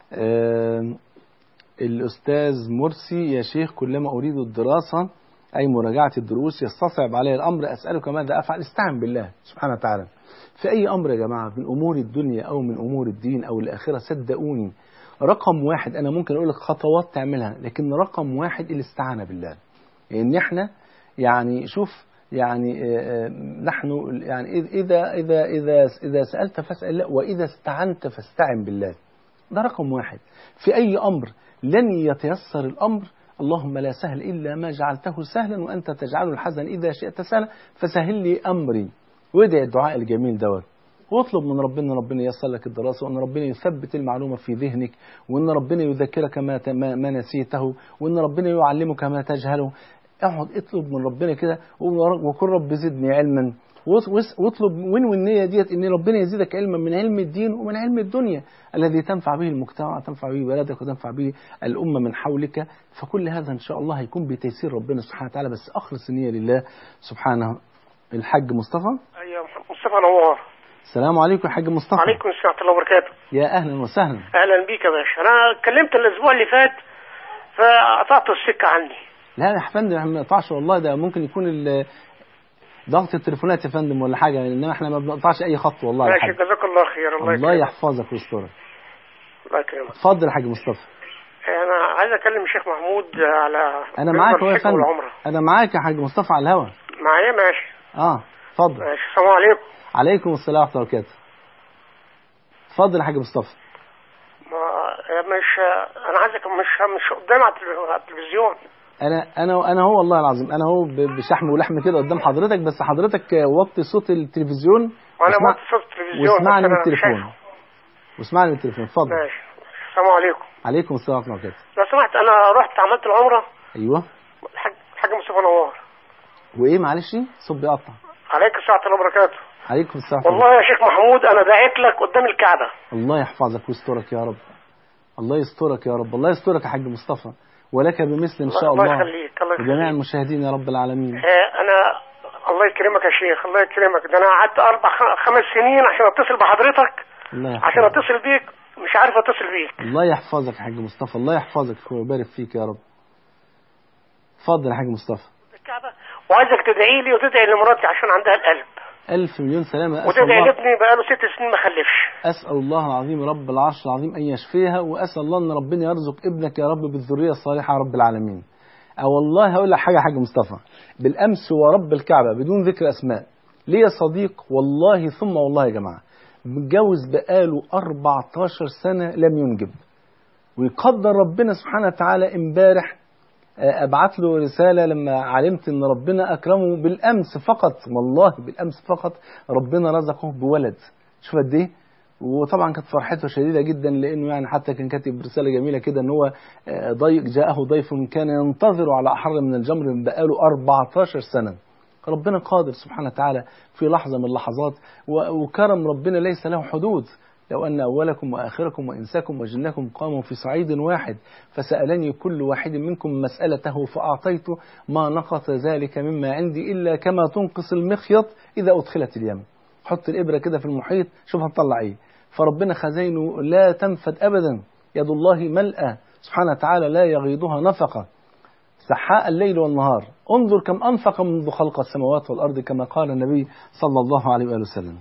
آه، الأستاذ مرسي يا شيخ كلما أريد الدراسة أي مراجعة الدروس يستصعب علي الأمر أسألك ماذا أفعل استعن بالله سبحانه وتعالى في أي أمر يا جماعة من أمور الدنيا أو من أمور الدين أو الآخرة صدقوني رقم واحد أنا ممكن أقول لك خطوات تعملها لكن رقم واحد الاستعانة بالله إن إحنا يعني شوف يعني آه، آه، نحن يعني إذ- إذا إذا إذا إذا سألت فاسأل الله وإذا استعنت فاستعن بالله ده رقم واحد في أي أمر لن يتيسر الأمر اللهم لا سهل إلا ما جعلته سهلا وأنت تجعل الحزن إذا شئت سهلا فسهل لي أمري وادعي الدعاء الجميل دوت واطلب من ربنا ربنا ييسر لك الدراسة وأن ربنا يثبت المعلومة في ذهنك وأن ربنا يذكرك ما, ت- ما, ما نسيته وأن ربنا يعلمك ما تجهله اقعد اطلب من ربنا كده وقول يا رب- وقل رب زدني علما وس- وس- واطلب وين النية ديت ان ربنا يزيدك علما من علم الدين ومن علم الدنيا الذي تنفع به المجتمع تنفع به بلدك وتنفع به الأمة من حولك فكل هذا إن شاء الله هيكون بتيسير ربنا سبحانه وتعالى بس أخلص النية لله سبحانه الحاج مصطفى ايوه مصطفى نوار السلام عليكم يا حاج مصطفى عليكم السلام ورحمه الله وبركاته يا أهلا وسهلا اهلا بيك يا باشا انا اتكلمت الاسبوع اللي فات فقطعت السكه عني لا يا فندم احنا ما بنقطعش والله ده ممكن يكون ال- ضغط التليفونات يا فندم ولا حاجة انما احنا ما بنقطعش أي خط والله يا ماشي حاج جزاك الله خير الله الله يكرمك يحفظك ويسترك الله يكرمك اتفضل يا حاج مصطفى انا عايز اكلم الشيخ محمود على أنا بالنسبة معاك أهو يا للحج فندم والعمره أنا معاك يا حاج مصطفى على الهوا معايا ماشي اه اتفضل ماشي السلام عليكم عليكم السلام ورحمة الله وبركاته اتفضل يا حاج مصطفى ما مش انا عايزك مش مش قدام على التلف- على التلفزيون انا انا انا هو والله العظيم انا هو ب- بشحم ولحم كده قدام حضرتك بس حضرتك وطي صوت التلفزيون وانا واسمع- موطي صوت التلفزيون واسمعني بس من أنا مش التليفون شايفه. واسمعني من التليفون اتفضل ماشي السلام عليكم عليكم السلام ورحمه الله وبركاته لو سمحت انا رحت عملت العمره ايوه الحاج الحاج مصطفى نوار وايه معلش صوت بيقطع عليك السلام ورحمه الله وبركاته عليكم السلام ورحمة الله. والله يا شيخ محمود انا دعيت لك قدام الكعبه الله يحفظك ويسترك يا رب الله يسترك يا رب الله يسترك يا حاج مصطفى ولك بمثل ان شاء الله الله يخليك الله وجميع يخليك المشاهدين يا رب العالمين آه، انا الله يكرمك يا شيخ الله يكرمك ده انا قعدت اربع خ- خمس سنين عشان اتصل بحضرتك الله عشان يحفظك اتصل بيك مش عارف اتصل بيك الله يحفظك يا حاج مصطفى الله يحفظك ويبارك فيك يا رب اتفضل يا حاج مصطفى الكعبه وعايزك تدعي لي وتدعي لمراتي عشان عندها القلب ألف مليون سلامة أسأل وتدعي الله لابني بقاله ست سنين ما خلفش أسأل الله العظيم رب العرش العظيم أن يشفيها وأسأل الله أن ربنا يرزق ابنك يا رب بالذرية الصالحة يا رب العالمين أو والله هقول لك حاجة حاجة مصطفى بالأمس ورب الكعبة بدون ذكر أسماء ليا صديق والله ثم والله يا جماعة متجوز بقاله 14 سنة لم ينجب ويقدر ربنا سبحانه وتعالى امبارح آه، ابعت له رساله لما علمت ان ربنا اكرمه بالامس فقط والله بالامس فقط ربنا رزقه بولد شوف قد ايه وطبعا كانت فرحته شديده جدا لانه يعني حتى كان كاتب رساله جميله كده ان هو آه، ضيق جاءه ضيف كان ينتظر على احر من الجمر من بقاله 14 سنه ربنا قادر سبحانه وتعالى في لحظة من اللحظات و- وكرم ربنا ليس له حدود لو أن أولكم وآخركم وإنساكم وجنكم قاموا في صعيد واحد فسألني كل واحد منكم مسألته فأعطيت ما نقص ذلك مما عندي إلا كما تنقص المخيط إذا أدخلت اليم حط الإبرة كده في المحيط شوف هتطلع إيه فربنا خزينه لا تنفد أبدا يد الله ملأى سبحانه وتعالى لا يغيضها نفقة سحاء الليل والنهار انظر كم أنفق منذ خلق السماوات والأرض كما قال النبي صلى الله عليه وآله وسلم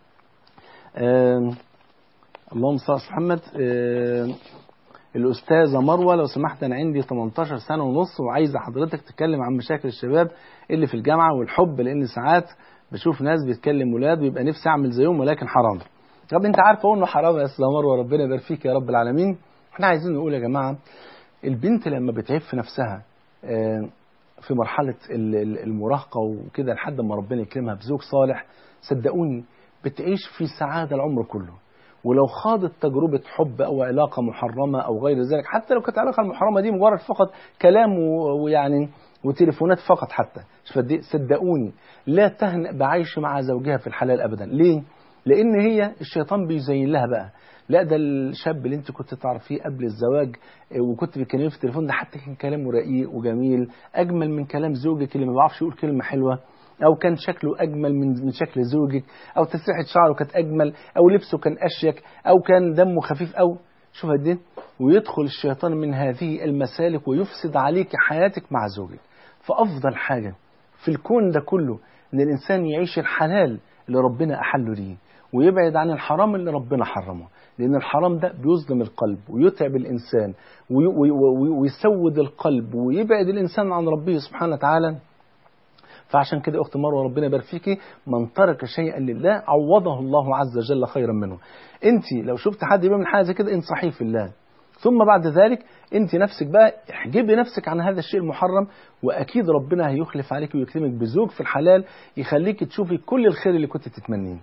آم، اللهم صل على محمد آم، الأستاذة مروة لو سمحت أنا عندي 18 سنة ونص وعايزة حضرتك تتكلم عن مشاكل الشباب اللي في الجامعة والحب لأن ساعات بشوف ناس بيتكلم ولاد ويبقى نفسي أعمل زيهم ولكن حرام طب أنت عارف أقول إنه حرام يا أستاذة مروة ربنا يبارك فيك يا رب العالمين احنا عايزين نقول يا جماعة البنت لما بتعيب في نفسها آه، في مرحلة ال- ال- المراهقة وكده لحد ما ربنا يكرمها بزوج صالح صدقوني بتعيش في سعادة العمر كله ولو خاضت تجربة حب أو علاقة محرمة أو غير ذلك حتى لو كانت العلاقة المحرمة دي مجرد فقط كلام و- ويعني وتليفونات فقط حتى شوف قد إيه؟ صدقوني لا تهنأ بعيش مع زوجها في الحلال أبدا ليه؟ لأن هي الشيطان بيزين لها بقى لا ده الشاب اللي انت كنت تعرفيه قبل الزواج اه، وكنت بتكلميه في التليفون ده حتى كان كلامه رقيق وجميل اجمل من كلام زوجك اللي ما بيعرفش يقول كلمه حلوه او كان شكله اجمل من من شكل زوجك او تسريحه شعره كانت اجمل او لبسه كان اشيك او كان دمه خفيف او شوف قد ايه ويدخل الشيطان من هذه المسالك ويفسد عليك حياتك مع زوجك فأفضل حاجة في الكون ده كله إن الإنسان يعيش الحلال اللي ربنا أحله ليه ويبعد عن الحرام اللي ربنا حرمه لأن الحرام ده بيظلم القلب ويتعب الإنسان وي- وي- وي- ويسود القلب ويبعد الإنسان عن ربه سبحانه وتعالى فعشان كده اخت مروه ربنا يبارك فيكي من ترك شيئا لله عوضه الله عز وجل خيرا منه انت لو شفت حد بيعمل حاجه زي كده انصحيه في الله ثم بعد ذلك انت نفسك بقى احجبي نفسك عن هذا الشيء المحرم واكيد ربنا هيخلف عليك ويكرمك بزوج في الحلال يخليك تشوفي كل الخير اللي كنت تتمنيه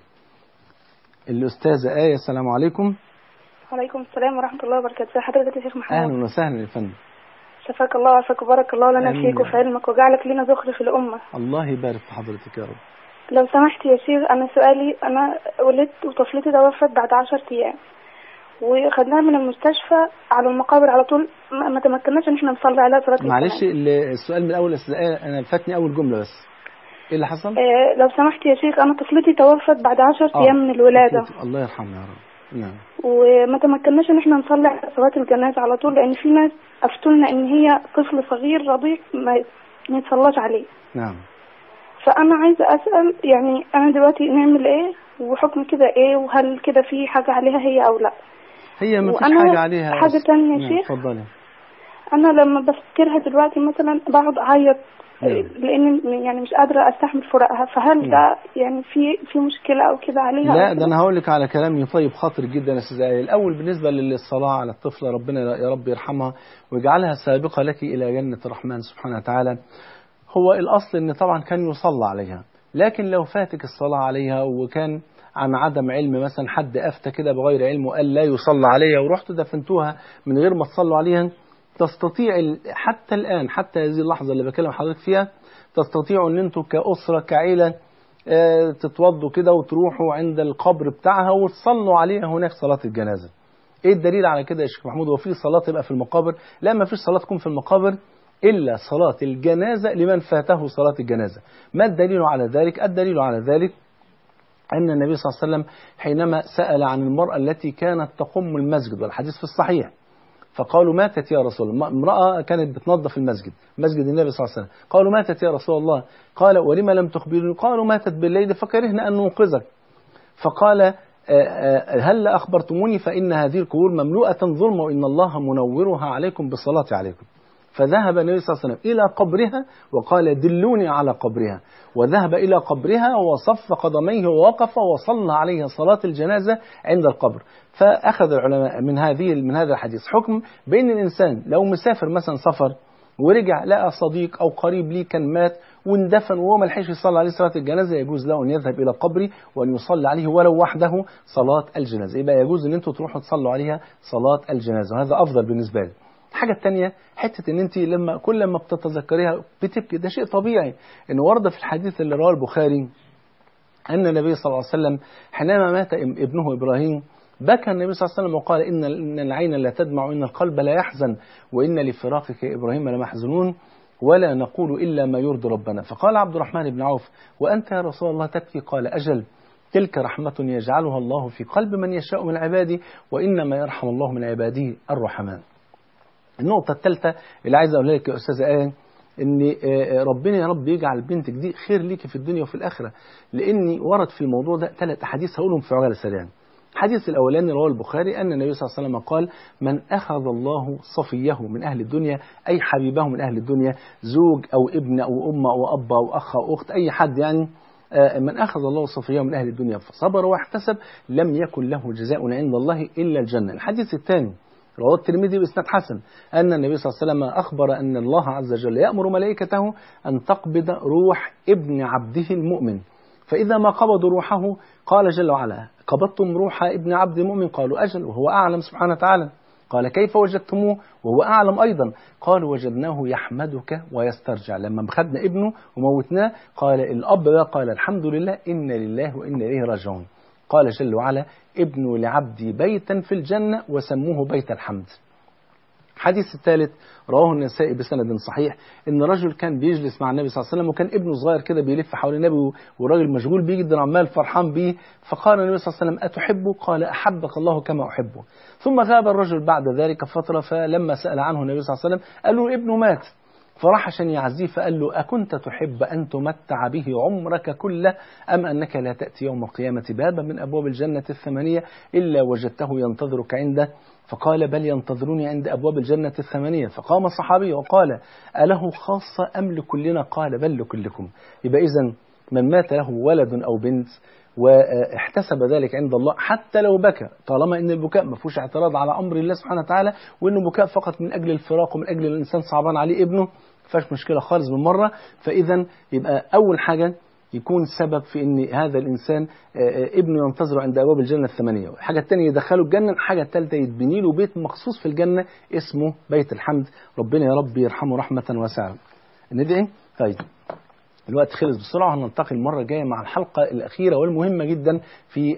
الاستاذه ايه السلام عليكم وعليكم السلام ورحمة الله وبركاته ازي حضرتك يا شيخ محمد اهلا وسهلا يا فندم شفاك الله وعافاك وبارك الله لنا آمين. فيك وفي علمك وجعلك لنا ذخر في الأمة الله يبارك في حضرتك يا رب لو سمحت يا شيخ أنا سؤالي أنا ولدت وطفلتي توفت بعد عشر أيام وخدناها من المستشفى على المقابر على طول ما ما تمكناش ان احنا نصلي عليها صلاة معلش الجنازة. ال- السؤال من الاول أستاذ آية، انا فاتني اول جمله بس ايه اللي حصل؟ آه لو سمحت يا شيخ أنا طفلتي توفت بعد عشر آه. أيام من الولادة الله يرحمه يا رب نعم وما تمكناش ان احنا نصلي على صلاة الجنازة على طول لأن في ناس أفتولنا إن هي طفل صغير رضيع ما ما يتصلاش عليه نعم فأنا عايزة أسأل يعني أنا دلوقتي نعمل إيه وحكم كده إيه وهل كده في حاجة عليها هي أو لا هي ما فيش وأنا حاجه عليها حاجة أص- تانية يا نعم، شيخ. اتفضلي أنا لما بفتكرها دلوقتي مثلا بقعد أعيط نعم. لأن يعني مش قادرة أستحمل فراقها فهل ده يعني في في مشكلة أو كده عليها لا أو ده كده؟ انا هقول لك على كلام يطيب خاطر جدا يا استاذ آية. الاول بالنسبه للصلاه على الطفله ربنا يا رب يرحمها ويجعلها سابقه لك الى جنه الرحمن سبحانه وتعالى هو الاصل ان طبعا كان يصلى عليها لكن لو فاتك الصلاه عليها وكان عن عدم علم مثلا حد افتى كده بغير علم وقال لا يصلى عليها ورحتوا دفنتوها من غير ما تصلوا عليها تستطيع ال- حتى الان حتى هذه اللحظه اللي بكلم حضرتك فيها تستطيعوا ان انتوا كاسره كعيله آه، تتوضوا كده وتروحوا عند القبر بتاعها وتصلوا عليها هناك صلاة الجنازة ايه الدليل على كده يا شيخ محمود هو في صلاة تبقى في المقابر لا ما فيش صلاة تكون في المقابر إلا صلاة الجنازة لمن فاته صلاة الجنازة ما الدليل على ذلك الدليل على ذلك أن النبي صلى الله عليه وسلم حينما سأل عن المرأة التي كانت تقم المسجد والحديث في الصحيح فقالوا ماتت يا رسول الله امرأة كانت بتنظف المسجد مسجد النبي صلى الله عليه وسلم قالوا ماتت يا رسول الله قال ولما لم تخبرني قالوا ماتت بالليل فكرهنا أن ننقذك فقال آه، آه، هل أخبرتموني فإن هذه القبور مملوءة ظلم وإن الله منورها عليكم بالصلاة عليكم فذهب النبي صلى الله عليه وسلم إلى قبرها وقال دلوني على قبرها وذهب إلى قبرها وصف قدميه ووقف وصلى عليها صلاة الجنازة عند القبر فأخذ العلماء من هذه من هذا الحديث حكم بأن الإنسان لو مسافر مثلا سفر ورجع لقى صديق أو قريب ليه كان مات واندفن وهو ما لحقش يصلي عليه صلاة الجنازة يجوز له أن يذهب إلى قبره وأن يصلي عليه ولو وحده صلاة الجنازة يبقى يجوز أن أنتوا تروحوا تصلوا عليها صلاة الجنازة وهذا أفضل بالنسبة لي الحاجة الثانية حتة ان انت لما كل ما بتتذكريها بتبكي ده شيء طبيعي ان ورد في الحديث اللي رواه البخاري ان النبي صلى الله عليه وسلم حينما مات ابنه ابراهيم بكى النبي صلى الله عليه وسلم وقال ان ان العين لا تدمع وان القلب لا يحزن وان لفراقك يا ابراهيم لمحزنون ولا نقول الا ما يرضي ربنا فقال عبد الرحمن بن عوف وانت يا رسول الله تبكي قال اجل تلك رحمة يجعلها الله في قلب من يشاء من عباده وإنما يرحم الله من عباده الرحمن النقطة الثالثة اللي عايز أقولها لك يا أستاذة آية إن آه، ربنا يا رب يجعل بنتك دي خير ليكي في الدنيا وفي الآخرة لأن ورد في الموضوع ده ثلاث أحاديث هقولهم في عجالة سريعا الحديث الأولاني رواه البخاري أن النبي صلى الله عليه وسلم قال من أخذ الله صفيه من أهل الدنيا أي حبيبه من أهل الدنيا زوج أو ابن أو أم أو أب أو أخ أو أخت أي حد يعني آه، من أخذ الله صفيه من أهل الدنيا فصبر واحتسب لم يكن له جزاء عند الله إلا الجنة الحديث الثاني رواه الترمذي بإسناد حسن أن النبي صلى الله عليه وسلم أخبر أن الله عز وجل يأمر ملائكته أن تقبض روح ابن عبده المؤمن فإذا ما قبضوا روحه قال جل وعلا قبضتم روح ابن عبد المؤمن قالوا أجل وهو أعلم سبحانه وتعالى قال كيف وجدتموه وهو أعلم أيضا قالوا وجدناه يحمدك ويسترجع لما خدنا ابنه وموتناه قال الأب بقى قال الحمد لله إن لله وإنا إليه راجعون قال جل وعلا ابنوا لعبدي بيتا في الجنة وسموه بيت الحمد الحديث الثالث رواه النسائي بسند صحيح ان رجل كان بيجلس مع النبي صلى الله عليه وسلم وكان ابنه صغير كده بيلف حول النبي والراجل مشغول بيه جدا عمال فرحان بيه فقال النبي صلى الله عليه وسلم اتحبه قال احبك الله كما احبه ثم غاب الرجل بعد ذلك فتره فلما سال عنه النبي صلى الله عليه وسلم قال له ابنه مات فراح عشان يعزيه فقال له أكنت تحب أن تمتع به عمرك كله أم أنك لا تأتي يوم القيامة بابا من أبواب الجنة الثمانية إلا وجدته ينتظرك عنده فقال بل ينتظروني عند أبواب الجنة الثمانية فقام الصحابي وقال أله خاصة أم لكلنا قال بل لكلكم يبقى إذا من مات له ولد أو بنت واحتسب ذلك عند الله حتى لو بكى طالما ان البكاء ما فيهوش اعتراض على امر الله سبحانه وتعالى وانه بكاء فقط من اجل الفراق ومن اجل الانسان صعبان عليه ابنه فيهاش مشكله خالص بالمره فاذا يبقى اول حاجه يكون سبب في ان هذا الانسان ابنه ينتظره عند ابواب الجنه الثمانيه، الحاجه الثانيه يدخله الجنه، الحاجه الثالثه يتبني له بيت مخصوص في الجنه اسمه بيت الحمد، ربنا يا رب يرحمه رحمه واسعه. ندعي؟ طيب الوقت خلص بسرعه وهنلتقي المره الجايه مع الحلقه الاخيره والمهمه جدا في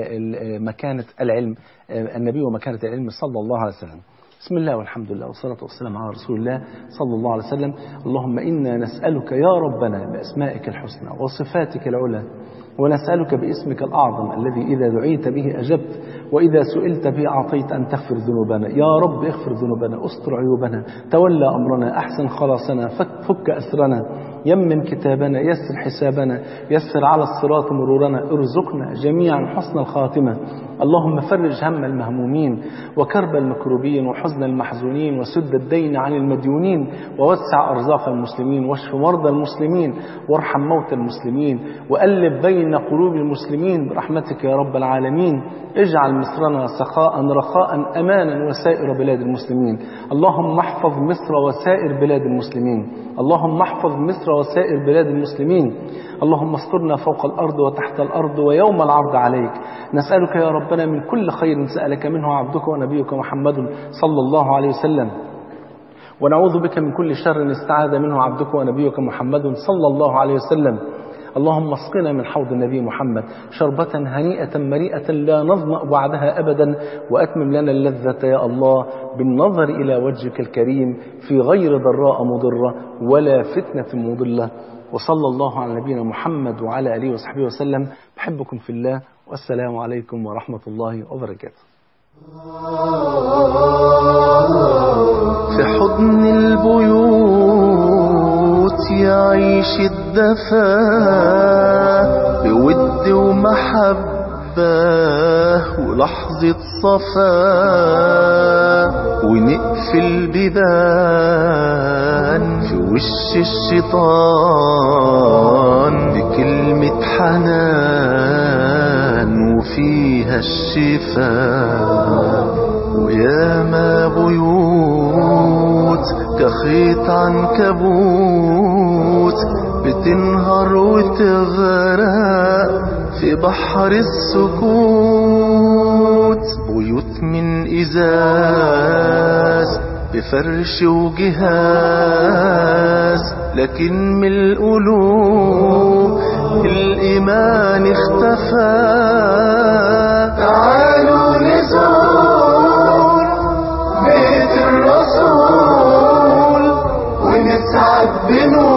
مكانه العلم النبي ومكانه العلم صلى الله عليه وسلم. بسم الله والحمد لله والصلاة والسلام على رسول الله صلى الله عليه وسلم اللهم إنا نسألك يا ربنا بأسمائك الحسنى وصفاتك العلى ونسألك باسمك الأعظم الذي إذا دعيت به أجبت وإذا سئلت به أعطيت أن تغفر ذنوبنا يا رب اغفر ذنوبنا استر عيوبنا تولى أمرنا أحسن خلاصنا فك أسرنا يمن كتابنا يسر حسابنا يسر على الصراط مرورنا ارزقنا جميعا حسن الخاتمة اللهم فرج هم المهمومين وكرب المكروبين وحزن المحزونين وسد الدين عن المديونين ووسع أرزاق المسلمين واشف مرضى المسلمين وارحم موتى المسلمين وألف بين قلوب المسلمين برحمتك يا رب العالمين اجعل مصرنا سخاء رخاء أمانا وسائر بلاد المسلمين اللهم احفظ مصر وسائر بلاد المسلمين اللهم احفظ مصر وسائر بلاد المسلمين اللهم استرنا فوق الأرض وتحت الأرض ويوم العرض عليك نسألك يا ربنا من كل خير سألك منه عبدك ونبيك محمد صلى الله عليه وسلم ونعوذ بك من كل شر استعاذ منه عبدك ونبيك محمد صلى الله عليه وسلم اللهم اسقنا من حوض النبي محمد شربة هنيئة مريئة لا نظمأ بعدها أبدا وأتمم لنا اللذة يا الله بالنظر إلى وجهك الكريم في غير ضراء مضرة ولا فتنة مضلة وصلى الله على نبينا محمد وعلى آله وصحبه وسلم بحبكم في الله والسلام عليكم ورحمة الله وبركاته في حضن البيوت يعيش الدفا بود ومحبة ولحظة صفا ونقفل بيبان في وش الشيطان بكلمة حنان وفيها الشفاء وياما بيوت كخيط عنكبوت بتنهار وتغرق في بحر السكوت بيوت من إزاز بفرش وجهاز لكن من القلوب الإيمان اختفى تعالوا نزور بيت الرسول ونسعد بنور